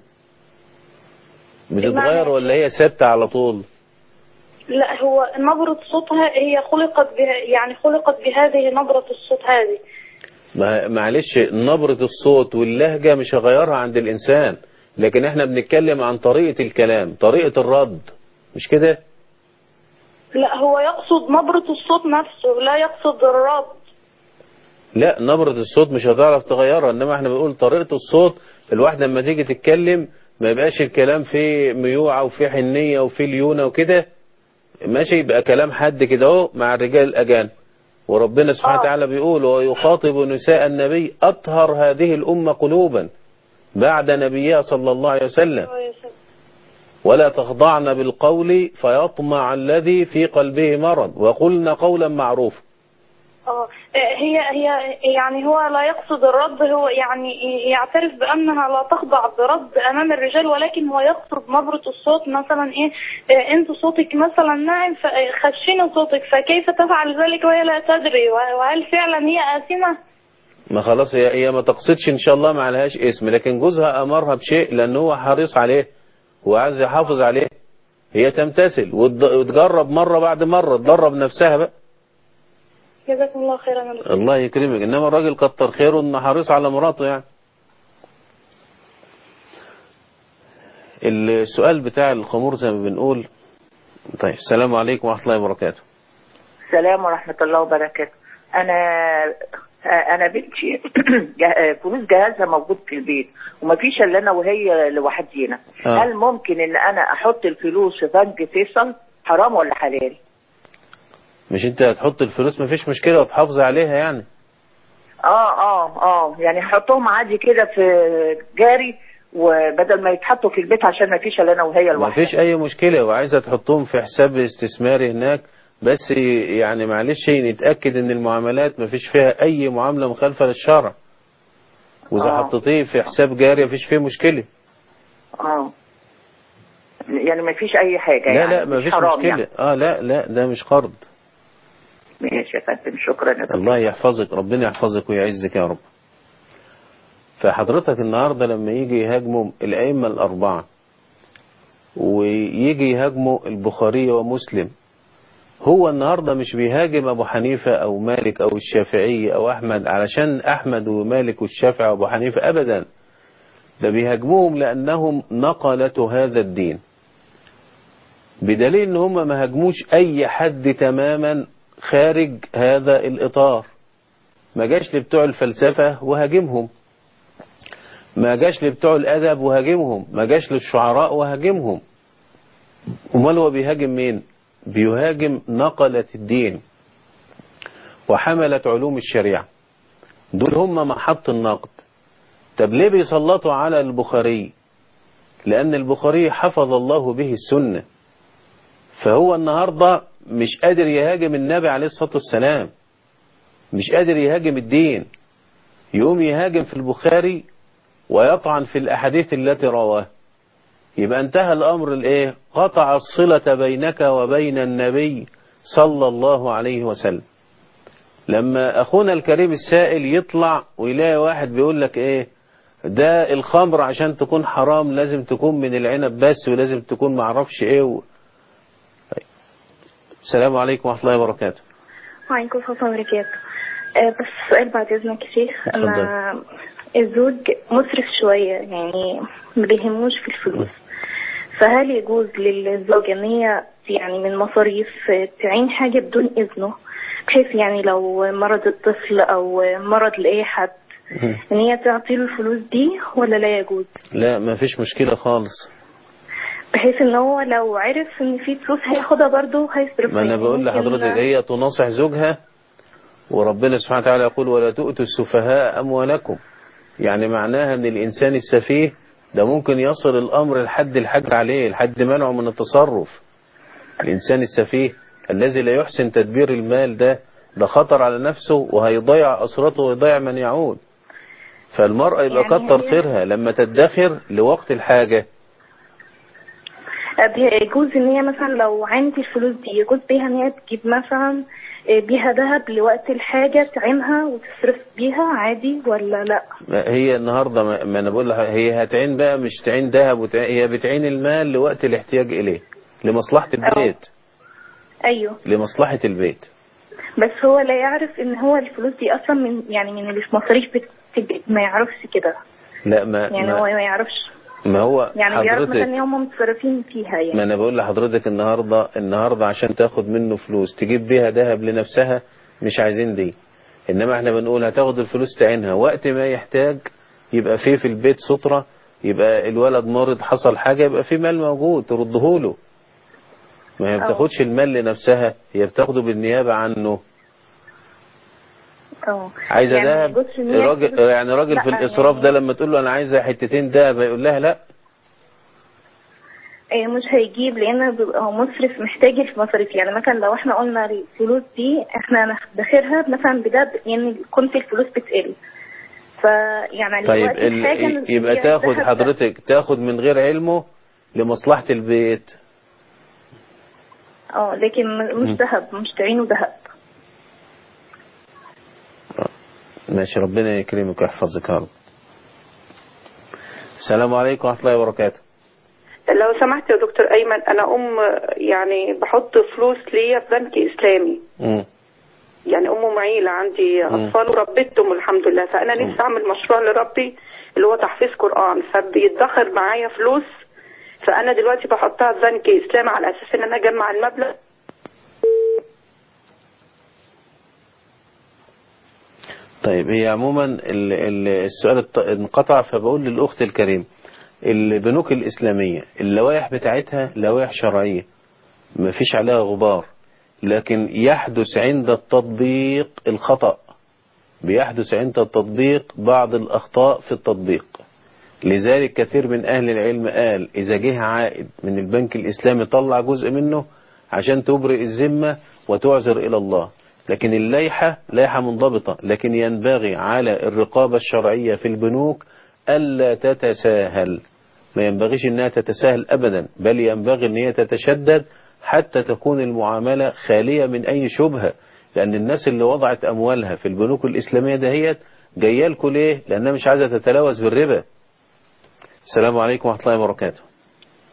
S2: بتتغير
S7: بمعنى-
S2: ولا هي ثابتة على طول
S7: لا هو نبرة صوتها هي خلقت بها يعني خلقت بهذه نبرة الصوت هذه
S2: ما- معلش نبرة الصوت واللهجة مش هغيرها عند الإنسان لكن احنا بنتكلم عن طريقة الكلام طريقة الرد مش كده
S7: لا هو يقصد نبرة الصوت نفسه لا يقصد الرد
S2: لا نبرة الصوت مش هتعرف تغيرها انما احنا بنقول طريقة الصوت الواحدة لما تيجي تتكلم ما يبقاش الكلام فيه ميوعة وفيه حنية وفيه ليونة وكده ماشي يبقى كلام حد كده اهو مع الرجال الأجانب وربنا سبحانه
S7: آه.
S2: وتعالى بيقول ويخاطب نساء النبي أطهر هذه الأمة قلوبا بعد نبيها صلى الله عليه وسلم ولا تخضعن بالقول فيطمع الذي في قلبه مرض وقلن قولا معروفا
S7: اه هي هي يعني هو لا يقصد الرد هو يعني يعترف بانها لا تخضع برد امام الرجال ولكن هو يقصد نبره الصوت مثلا ايه آه، انت صوتك مثلا ناعم فخشني صوتك فكيف تفعل ذلك وهي لا تدري وهل فعلا هي آثمة؟
S2: ما خلاص هي, هي ما تقصدش ان شاء الله ما عليهاش اسم لكن جوزها امرها بشيء لان هو حريص عليه وعايز يحافظ عليه هي تمتثل وتد- وتجرب مرة بعد مرة تدرب نفسها بقى
S7: جزاكم الله خيرا يا دكتور.
S2: الله يكرمك انما الراجل كتر خيره انه حريص على مراته يعني السؤال بتاع الخمور زي ما بنقول طيب السلام عليكم ورحمة الله وبركاته
S8: السلام ورحمة الله وبركاته أنا أنا بنتي جه- كنوز جهازها موجود في البيت ومفيش إلا أنا وهي لوحدينا
S2: آه.
S8: هل ممكن إن أنا أحط الفلوس في بنك فيصل حرام ولا حلال؟
S2: مش انت هتحط الفلوس مفيش مشكلة وتحافظ عليها يعني
S8: اه اه اه يعني احطهم عادي كده في جاري وبدل ما يتحطوا في البيت عشان ما فيش الا انا وهي لوحدنا
S2: مفيش اي مشكلة وعايزة تحطهم في حساب استثماري هناك بس يعني معلش نتأكد ان المعاملات مفيش فيها اي معاملة مخالفة للشرع واذا
S8: آه.
S2: حطيتيه في حساب جاري مفيش فيه مشكلة
S8: اه يعني ما فيش اي حاجه
S2: لا
S8: يعني
S2: لا
S8: مش
S2: مفيش
S8: حرام
S2: مشكلة
S8: يعني.
S2: اه لا لا ده مش قرض
S8: ماشي يا فندم شكرا يا دكتور.
S2: الله يحفظك ربنا يحفظك ويعزك يا رب فحضرتك النهاردة لما يجي يهاجموا الأئمة الأربعة ويجي يهاجموا البخاري ومسلم هو النهاردة مش بيهاجم أبو حنيفة أو مالك أو الشافعي أو أحمد علشان أحمد ومالك والشافعي وأبو حنيفة أبدا ده بيهاجموهم لأنهم نقلة هذا الدين بدليل ان هم ما هاجموش اي حد تماما خارج هذا الاطار ما جاش لبتوع الفلسفة وهاجمهم ما جاش لبتوع الادب وهاجمهم ما جاش للشعراء وهاجمهم امال هو بيهاجم مين بيهاجم نقلة الدين وحملة علوم الشريعة دول هم محط النقد طب ليه بيسلطوا على البخاري لأن البخاري حفظ الله به السنة فهو النهاردة مش قادر يهاجم النبي عليه الصلاة والسلام مش قادر يهاجم الدين يقوم يهاجم في البخاري ويطعن في الأحاديث التي رواه يبقى انتهى الأمر الايه قطع الصلة بينك وبين النبي صلى الله عليه وسلم لما أخونا الكريم السائل يطلع ويلاقي واحد بيقول لك ايه ده الخمر عشان تكون حرام لازم تكون من العنب بس ولازم تكون معرفش ايه و... السلام عليكم ورحمة الله وبركاته
S9: وعليكم السلام وبركاته آه، بس سؤال بعد إذنك يا شيخ
S2: اتفضل.
S9: أنا الزوج مسرف شوية يعني ما بيهموش في الفلوس فهل يجوز للزوجة إن هي يعني من مصاريف تعين حاجة بدون إذنه بحيث يعني لو مرض الطفل أو مرض لأي حد إن هي تعطي له الفلوس دي ولا لا يجوز
S2: لا ما فيش مشكلة خالص
S9: بحيث إن هو لو عرف إن في فلوس هياخدها برضه هيصرفها
S2: ما أنا بقول
S9: يمكن-
S2: لحضرتك هي تناصح زوجها وربنا سبحانه وتعالى يقول ولا تؤتوا السفهاء أموالكم يعني معناها أن الإنسان السفيه ده ممكن يصل الأمر لحد الحجر عليه لحد منعه من التصرف الإنسان السفيه الذي لا يحسن تدبير المال ده ده خطر على نفسه وهيضيع أسرته ويضيع من يعود فالمرأة يبقى
S9: يعني
S2: كتر
S9: هي-
S2: خيرها لما تدخر لوقت الحاجة
S9: يجوز ان هي مثلا لو عندي الفلوس دي يجوز بيها ان هي تجيب مثلا بيها ذهب لوقت الحاجة تعينها وتصرف بيها عادي ولا لا
S2: ما هي النهاردة ما ما أنا بقول لها هي هتعين بقى مش تعين ذهب وتعين هي بتعين المال لوقت الاحتياج إليه لمصلحة البيت
S9: ايوه
S2: لمصلحة البيت
S9: بس هو لا يعرف ان هو الفلوس دي اصلا من يعني من المصاريف بت... ما يعرفش كده
S2: لا ما
S9: يعني هو
S2: ما,
S9: ما يعرفش
S2: ما هو
S9: يعني بيعرف مثلا
S2: حضرتك
S9: ان هم متصرفين فيها
S2: ما
S9: يعني
S2: أنا بقول لحضرتك النهاردة النهاردة عشان تاخد منه فلوس تجيب بيها ذهب لنفسها مش عايزين دي إنما احنا بنقول هتاخد الفلوس تعينها وقت ما يحتاج يبقى فيه في البيت سترة يبقى الولد مرض حصل حاجة يبقى في مال موجود ترده له ما هي
S9: أه.
S2: بتاخدش المال لنفسها هي بتاخده بالنيابة عنه
S9: اه
S2: عايزة
S9: يعني
S2: دهب
S9: يجوز إن هي
S2: راجل
S9: تجيب-
S2: يعني راجل
S9: لا،
S2: في الإسراف
S9: يعني-
S2: ده لما تقول له أنا عايزة حتتين دهب يقول لها لا
S9: إيه مش هيجيب لان بيبقى هو مصرف محتاج المصاريف يعني مثلا لو احنا قلنا الفلوس دي احنا هندخرها مثلا بده يعني كنت الفلوس بتقل فيعني
S2: طيب
S9: دلوقتي الحاجة
S2: ال... يبقى
S9: هي
S2: تاخد
S9: الذهب ده.
S2: حضرتك تاخد من غير علمه لمصلحة البيت
S9: اه لكن م-
S2: مم.
S9: مش ذهب مش تعينه ذهب
S2: ماشي ربنا يكرمك ويحفظك يا رب السلام عليكم ورحمة الله وبركاته
S10: لو سمحت يا دكتور ايمن انا ام يعني بحط فلوس ليا في بنك اسلامي
S2: مم.
S10: يعني ام معيله عندي
S2: مم.
S10: اطفال وربيتهم الحمد لله فانا نفسي اعمل مشروع لربي اللي هو تحفيظ قران فبيتدخر معايا فلوس فانا دلوقتي بحطها في بنك اسلامي على اساس ان انا اجمع المبلغ
S2: طيب هي عموما ال- ال- السؤال الط- انقطع فبقول للأخت الكريم البنوك الإسلامية اللوائح بتاعتها لوائح شرعية ما فيش عليها غبار لكن يحدث عند التطبيق الخطأ بيحدث عند التطبيق بعض الأخطاء في التطبيق لذلك كثير من أهل العلم قال إذا جه عائد من البنك الإسلامي طلع جزء منه عشان تبرئ الذمة وتعذر إلى الله لكن اللائحة لائحة منضبطة لكن ينبغي على الرقابة الشرعية في البنوك ألا تتساهل ما ينبغيش أنها تتساهل أبدا بل ينبغي أن هي تتشدد حتى تكون المعاملة خالية من أي شبهة لأن الناس اللي وضعت أموالها في البنوك الإسلامية دهيت جايه لكم ليه؟ لأنها مش عايزة تتلوث بالربا السلام عليكم ورحمة الله وبركاته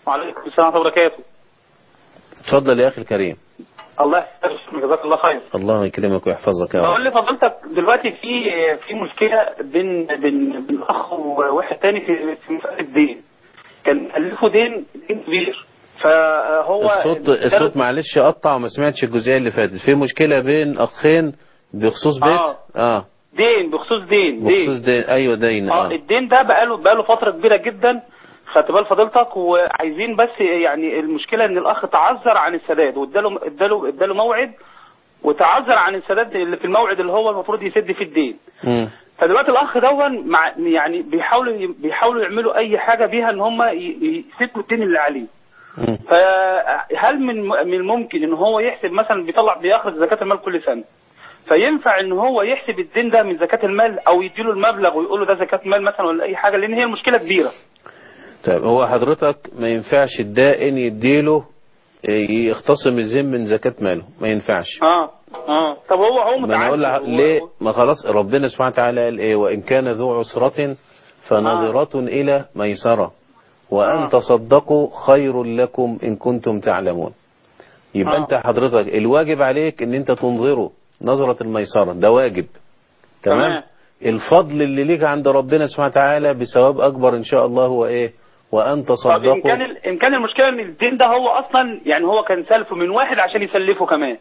S11: وعليكم السلام ورحمه الله وبركاته
S2: اتفضل يا اخي الكريم
S11: الله يحفظك جزاك الله خير
S2: الله يكرمك ويحفظك يا رب
S11: بقول لفضيلتك دلوقتي في في مشكله بين بين بين اخ وواحد تاني في في مساله الدين كان الفه دين دين كبير فهو
S2: الصوت الصوت معلش قطع وما سمعتش الجزئيه اللي فاتت في مشكله بين اخين بخصوص بيت
S11: آه.
S2: اه
S11: دين بخصوص دين
S2: بخصوص
S11: دين
S2: دين ايوه دين
S11: اه
S2: اه
S11: الدين ده بقاله بقاله فتره كبيره جدا خدت بال فضيلتك وعايزين بس يعني المشكله ان الاخ تعذر عن السداد واداله اداله اداله موعد وتعذر عن السداد اللي في الموعد اللي هو المفروض يسد فيه الدين
S2: مم.
S11: فدلوقتي الاخ دون مع يعني بيحاولوا بيحاولوا يعملوا اي حاجه بيها ان هم ي- يسدوا الدين اللي عليه
S2: مم.
S11: فهل من من الممكن ان هو يحسب مثلا بيطلع بيخرج زكاه المال كل سنه فينفع ان هو يحسب الدين ده من زكاه المال او يديله المبلغ ويقول له ده زكاه مال مثلا ولا اي حاجه لان هي المشكله كبيره
S2: طيب هو حضرتك ما ينفعش الدائن يديله إيه، يختصم الذم من زكاة ماله ما ينفعش
S11: اه اه طب هو هو
S2: ما انا اقول لح-
S11: متعذر
S2: ليه ما خلاص ربنا سبحانه وتعالى قال ايه وان كان ذو عسرة فنظرة الى ميسرة وان
S11: آه.
S2: تصدقوا خير لكم ان كنتم تعلمون يبقى
S11: آه.
S2: انت حضرتك الواجب عليك ان انت تنظره نظرة الميسرة ده واجب تمام
S11: تمام.
S2: الفضل اللي ليك عند ربنا سبحانه وتعالى بثواب اكبر ان شاء الله هو ايه وان
S11: طب ان كان
S2: تصدقوا
S11: ال- ان كان المشكله ان الدين ده هو اصلا يعني هو كان سلفه من واحد عشان يسلفه كمان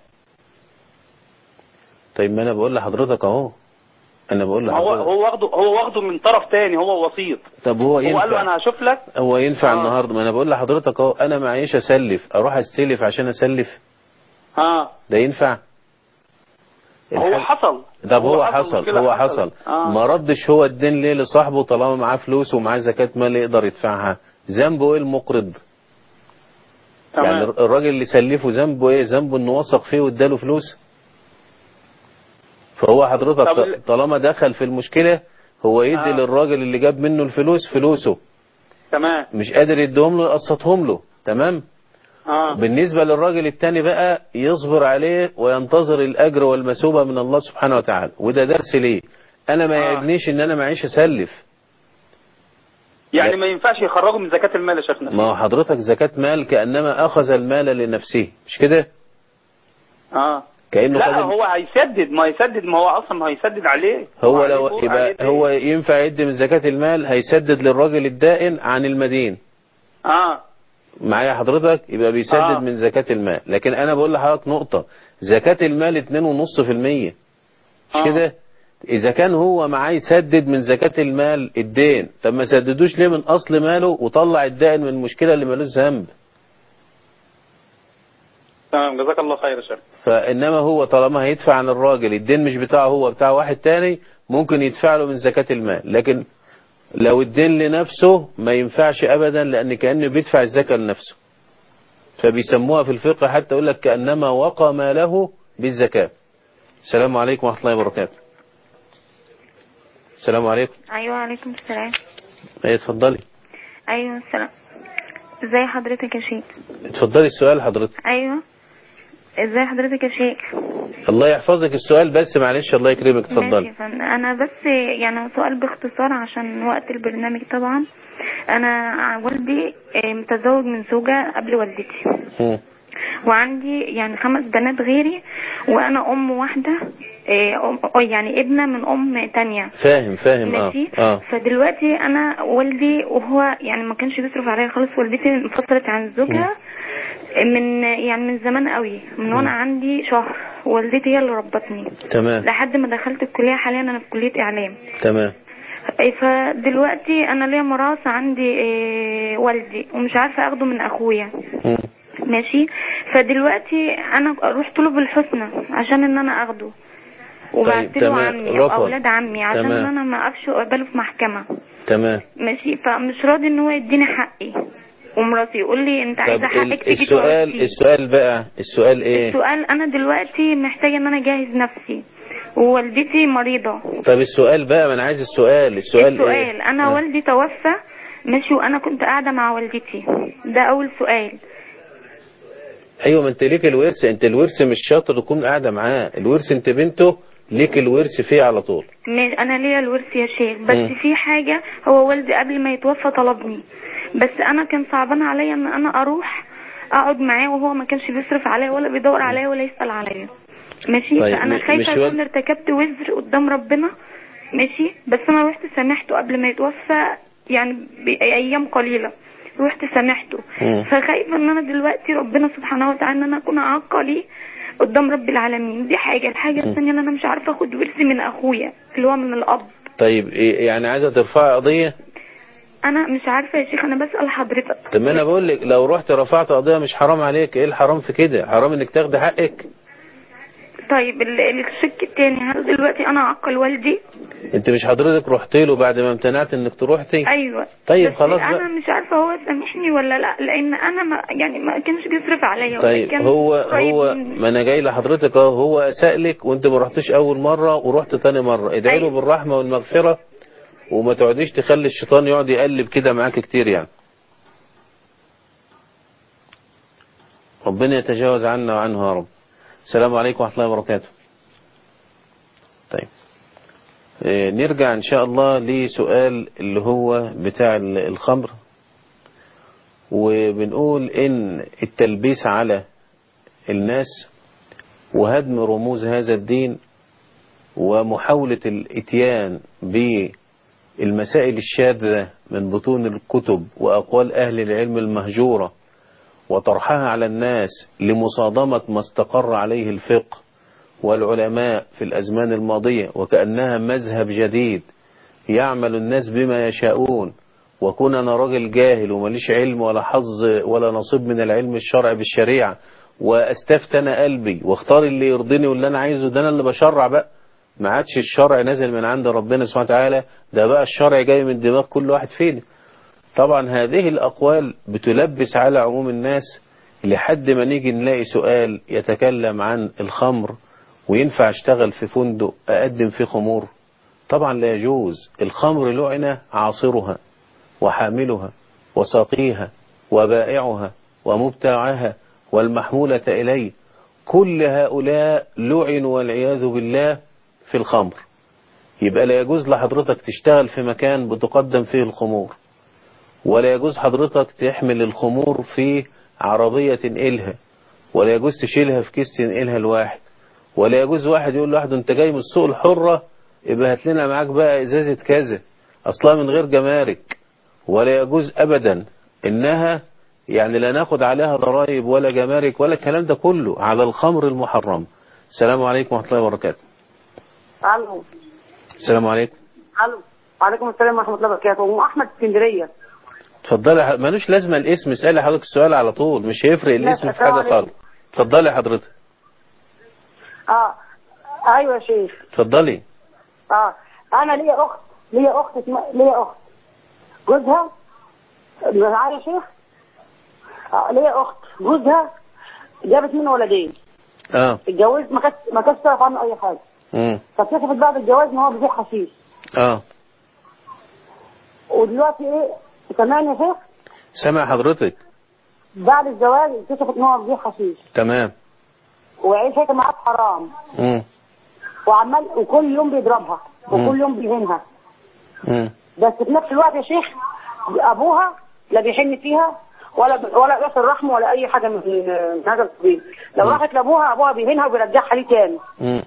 S2: طيب ما انا بقول لحضرتك اهو انا بقول
S11: هو
S2: لحضرتك
S11: هو واخده هو واخده من طرف تاني هو وسيط
S2: طب هو
S11: هو قال له
S2: ينفع
S11: انا هشوف لك
S2: هو ينفع
S11: آه.
S2: النهارده ما انا بقول لحضرتك اهو انا معيش اسلف اروح استلف عشان اسلف
S11: اه
S2: ده ينفع
S11: هو
S2: الحل-
S11: حصل
S2: طب هو حصل
S11: مشكلة
S2: هو
S11: حصلت.
S2: حصل
S11: آه.
S2: ما ردش هو الدين ليه لصاحبه طالما معاه فلوس ومعاه زكاة مال يقدر يدفعها ذنبه ايه المقرض
S11: تمام.
S2: يعني الراجل اللي سلفه ذنبه ايه ذنبه انه وثق فيه واداله فلوس فهو حضرتك
S11: طب
S2: ط-
S11: ال-
S2: طالما دخل في المشكلة هو يدي
S11: آه.
S2: للراجل اللي جاب منه الفلوس فلوسه
S11: تمام
S2: مش قادر يديهم له يقسطهم له تمام
S11: اه
S2: بالنسبة للراجل التاني بقى يصبر عليه وينتظر الأجر والمثوبة من الله سبحانه وتعالى وده درس ليه أنا ما
S11: آه.
S2: يعجبنيش إن أنا معيش أسلف
S11: يعني
S2: لا.
S11: ما ينفعش يخرجوا من زكاه المال يا شيخنا
S2: ما هو حضرتك زكاة مال كأنما أخذ المال لنفسه مش كده
S11: اه
S2: كأنه
S11: لا
S2: خد ال-
S11: هو هيسدد ما يسدد ما هو اصلا ما هيسدد عليه
S2: هو
S11: عليه
S2: لو
S11: فوق،
S2: يبقى
S11: عليه
S2: هو ينفع يدي من زكاة المال هيسدد للراجل الدائن عن المدين
S11: اه
S2: معايا حضرتك يبقى بيسدد
S11: آه.
S2: من زكاة المال لكن أنا بقول لحضرتك نقطة زكاة المال 2.5% مش
S11: آه.
S2: كده إذا كان هو معاه يسدد من زكاة المال الدين طب ما سددوش ليه من أصل ماله وطلع الدائن من المشكلة اللي ملوش ذنب
S11: تمام جزاك الله خير يا شيخ
S2: فإنما هو طالما هيدفع عن الراجل الدين مش بتاعه هو بتاع واحد تاني ممكن يدفع له من زكاة المال لكن لو الدين لنفسه ما ينفعش أبدا لأن كأنه بيدفع الزكاة لنفسه فبيسموها في الفقه حتى يقول لك كأنما وقى ماله بالزكاة السلام عليكم ورحمة الله وبركاته السلام عليكم
S12: ايوه عليكم السلام
S2: ايه اتفضلي
S12: ايوه السلام ازي حضرتك يا شيخ
S2: اتفضلي السؤال حضرتك
S12: ايوه ازي حضرتك يا شيخ
S2: الله يحفظك السؤال بس معلش الله يكرمك
S12: ماشي يا
S2: اتفضلي
S12: فندم انا بس يعني سؤال باختصار عشان وقت البرنامج طبعا انا والدي آه، متزوج من زوجة قبل والدتي
S2: مم.
S12: وعندي يعني خمس بنات غيري وانا ام واحدة آه، أم- يعني ابنة من ام تانية
S2: فاهم فاهم اه
S12: ماشي
S2: اه
S12: فدلوقتي انا والدي وهو يعني ما كانش بيصرف عليا خالص والدتي انفصلت عن زوجها من يعني من زمان قوي من وانا عندي شهر والدتي هي اللي ربتني
S2: تمام
S12: لحد ما دخلت الكليه حاليا انا في كليه اعلام
S2: تمام
S12: فدلوقتي انا ليا ميراث عندي إيه، والدي ومش عارفه اخده من اخويا
S2: مم.
S12: ماشي فدلوقتي انا رحت له بالحسنى عشان ان انا اخده وبعت له
S2: تمام.
S12: عمي
S2: رفض.
S12: اولاد عمي عشان
S2: تمام.
S12: ان انا ما اقفش اقبله في محكمه
S2: تمام
S12: ماشي فمش راضي ان هو يديني حقي ومراتي يقول لي انت
S2: طب
S12: عايزه
S2: ال-
S12: حقك تيجي
S2: السؤال
S12: تقعد فيه.
S2: السؤال بقى السؤال ايه
S12: السؤال انا دلوقتي محتاجه ان انا اجهز نفسي ووالدتي مريضه
S2: طب السؤال بقى ما انا عايز السؤال السؤال,
S12: السؤال
S2: ايه
S12: انا
S2: آه.
S12: والدي توفى ماشي وانا كنت قاعده مع والدتي ده اول سؤال
S2: ايوه ما انت ليك الورث انت الورث مش شرط تكون قاعده معاه الورث انت بنته ليك الورث فيه على طول
S12: ماشي انا ليا الورث يا شيخ بس
S2: مم.
S12: في حاجه هو والدي قبل ما يتوفى طلبني بس انا كان صعبان عليا ان انا اروح اقعد معاه وهو ما كانش بيصرف عليا ولا بيدور عليا ولا يسأل عليا ماشي
S2: طيب،
S12: فانا
S2: م- مش
S12: خايفه
S2: واد-
S12: اكون ارتكبت وزر قدام ربنا ماشي بس انا رحت سامحته قبل ما يتوفى يعني بايام قليله رحت سامحته
S2: مم.
S12: فخايفه ان انا دلوقتي ربنا سبحانه وتعالى ان انا اكون عاقه ليه قدام رب العالمين دي حاجه الحاجه
S2: مم.
S12: الثانيه ان انا مش عارفه اخد ورثي من اخويا اللي هو من الاب
S2: طيب إيه- يعني عايزة ترفع قضية
S12: انا مش عارفه يا شيخ انا بسال حضرتك
S2: طب ما انا بقول لك لو رحت رفعت قضية مش حرام عليك ايه الحرام في كده حرام انك تاخدي حقك
S12: طيب ال- الشك التاني هل دلوقتي انا عقل والدي
S2: انت مش حضرتك رحت له بعد ما امتنعت انك تروحتي
S12: ايوه
S2: طيب
S12: بس
S2: خلاص
S12: انا
S2: بقى
S12: مش عارفه هو سامحني ولا لا لان انا ما يعني ما كانش بيصرف عليا ولا
S2: طيب
S12: كان
S2: هو
S12: قريب
S2: هو
S12: مني.
S2: ما انا جاي لحضرتك اهو هو اساء لك وانت ما رحتش اول مرة ورحت تاني مرة ادعي له بالرحمة والمغفرة وما تقعديش تخلي الشيطان يقعد يقلب كده معاك كتير يعني ربنا يتجاوز عنا وعنه يا رب السلام عليكم ورحمة الله وبركاته طيب آه، نرجع ان شاء الله لسؤال اللي هو بتاع ال- الخمر وبنقول ان التلبيس على الناس وهدم رموز هذا الدين ومحاولة الاتيان بالمسائل الشاذة من بطون الكتب وأقوال أهل العلم المهجورة وطرحها على الناس لمصادمة ما استقر عليه الفقه والعلماء في الأزمان الماضية وكأنها مذهب جديد يعمل الناس بما يشاءون وكون أنا راجل جاهل ومليش علم ولا حظ ولا نصيب من العلم الشرعي بالشريعة واستفت أنا قلبي واختار اللي يرضيني واللي أنا عايزه ده أنا اللي بشرع بقى ما عادش الشرع نازل من عند ربنا سبحانه وتعالى ده بقى الشرع جاي من دماغ كل واحد فينا طبعا هذه الأقوال بتلبس على عموم الناس لحد ما نيجي نلاقي سؤال يتكلم عن الخمر وينفع اشتغل في فندق أقدم فيه خمور طبعا لا يجوز الخمر لعنة عاصرها وحاملها وساقيها وبائعها ومبتاعها والمحمولة إليه كل هؤلاء لعنوا والعياذ بالله في الخمر يبقى لا يجوز لحضرتك تشتغل في مكان بتقدم فيه الخمور ولا يجوز حضرتك تحمل الخمور في عربية تنقلها ولا يجوز تشيلها في كيس تنقلها لواحد ولا يجوز واحد يقول لواحد انت جاي من السوق الحرة يبقى هات لنا معاك بقى ازازة كذا اصلا من غير جمارك ولا يجوز ابدا انها يعني لا ناخد عليها ضرائب ولا جمارك ولا الكلام ده كله على الخمر المحرم السلام عليكم ورحمة الله وبركاته
S13: الو
S2: السلام عليكم
S13: الو وعليكم السلام ورحمه الله وبركاته ام احمد اسكندريه
S2: اتفضلي يا ح- ملوش لازمه الاسم اسالي حضرتك السؤال على طول مش هيفرق
S13: لا،
S2: الاسم في
S13: السلام
S2: حاجه
S13: عليكم.
S2: خالص اتفضلي يا حضرتك
S13: اه ايوه يا شيخ
S2: اتفضلي
S13: اه انا ليا اخت ليا اخت اسمها ليا اخت جوزها معايا يا شيخ آه ليا اخت جوزها جابت منه ولدين
S2: اه
S13: اتجوز ما كانت ما كانتش تعرف عنه اي حاجه
S2: امم
S13: فاكتشفت بعد الجواز ان هو بيبيع حشيش
S2: اه
S13: ودلوقتي ايه سامعني يا شيخ
S2: سامع حضرتك
S13: بعد الجواز اكتشفت ان هو بيبيع حشيش
S2: تمام
S13: وعيشتها معاه حرام
S2: امم
S13: وعمال وكل يوم بيضربها
S2: مم.
S13: وكل يوم بيهينها
S2: امم
S13: بس في نفس الوقت يا شيخ ابوها لا بيحن فيها ولا ولا يصل رحمه ولا اي حاجه من من هذا القبيل لو
S2: مم.
S13: راحت لابوها ابوها بيهينها وبيرجعها ليه تاني
S2: امم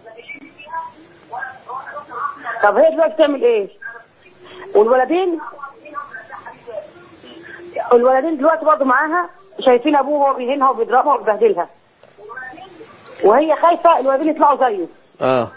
S13: طب هي دلوقتي تعمل ايه والولدين الولدين دلوقتي برضه معاها شايفين ابوه وهو بيهينها وبيضربها وبيبهدلها وهي خايفه الولدين يطلعوا زيه
S2: اه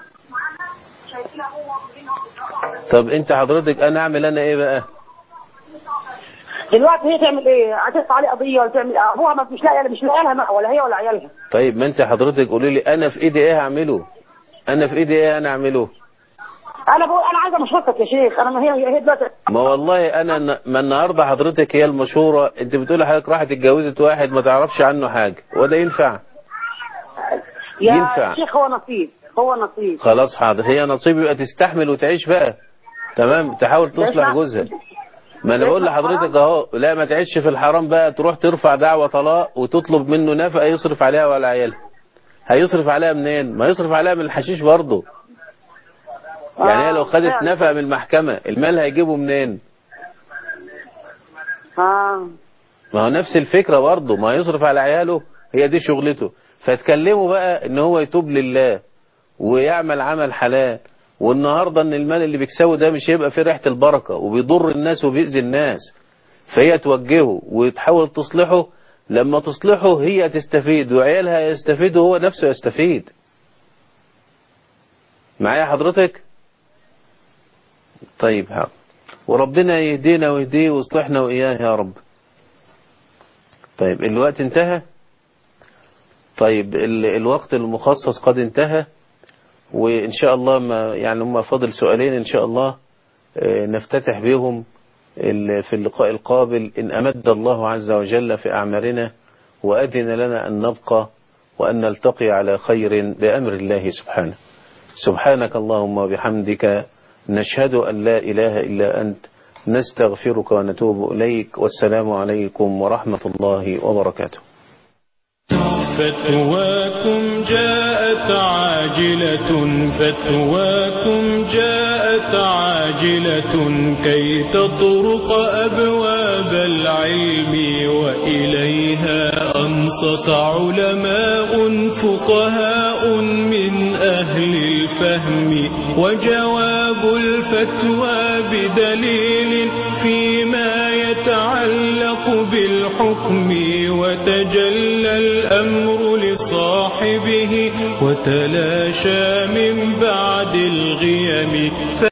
S2: طب انت حضرتك انا اعمل انا ايه بقى
S13: دلوقتي هي تعمل ايه؟ هترفع عليه قضيه ولا تعمل إيه؟ ابوها ما مش لاقي مش لاقي لها مأوى ولا هي ولا عيالها
S2: طيب ما انت حضرتك قولي لي انا في ايدي ايه هعمله انا في ايدي ايه انا اعمله
S13: انا بقول انا عايزه مشورتك يا شيخ انا ما هي هي دلوقتي
S2: ما والله انا ن- ما النهارده حضرتك هي المشوره انت بتقولي حضرتك راحت اتجوزت واحد ما تعرفش عنه حاجه وده ينفع
S13: يا
S2: ينفع.
S13: شيخ هو نصيب هو نصيب
S2: خلاص حاضر هي نصيب يبقى تستحمل وتعيش بقى تمام تحاول تصلح
S13: يسمع.
S2: جوزها ما انا بقول
S13: يسمع
S2: لحضرتك اهو لا ما تعيش في الحرام بقى تروح ترفع دعوة طلاق وتطلب منه نفقة يصرف عليها ولا عيالها هيصرف عليها منين ما يصرف عليها من الحشيش برضه يعني هي لو خدت
S13: فعلا.
S2: نفقة من المحكمة المال هيجيبه منين
S13: اه
S2: ما هو نفس الفكرة برضه ما يصرف على عياله هي دي شغلته فتكلمه بقى ان هو يتوب لله ويعمل عمل حلال والنهاردة ان المال اللي بيكسبه ده مش هيبقى فيه ريحة البركة وبيضر الناس وبيأذي الناس فهي توجهه وتحاول تصلحه لما تصلحه هي تستفيد وعيالها يستفيدوا وهو نفسه يستفيد معايا حضرتك طيب حاضر وربنا يهدينا ويهديه ويصلحنا وإياه يا رب طيب الوقت انتهى طيب ال الوقت المخصص قد انتهى وإن شاء الله ما يعني هم فاضل سؤالين إن شاء الله آه، نفتتح بهم ال- في اللقاء القابل إن أمد الله عز وجل في أعمارنا وأذن لنا أن نبقى وأن نلتقي على خير بأمر الله سبحانه سبحانك اللهم وبحمدك نشهد أن لا إله إلا أنت نستغفرك ونتوب إليك والسلام عليكم ورحمة الله وبركاته
S1: فتواكم جاءت عاجلة فتواكم جاءت عاجلة كي تطرق أبواب العلم وإليها أنصت علماء فقهاء من أهل الفهم وجواب الفتوى بدليل فيما يتعلق بالحكم وتجلى الأمر لصاحبه وتلاشى من بعد الغيم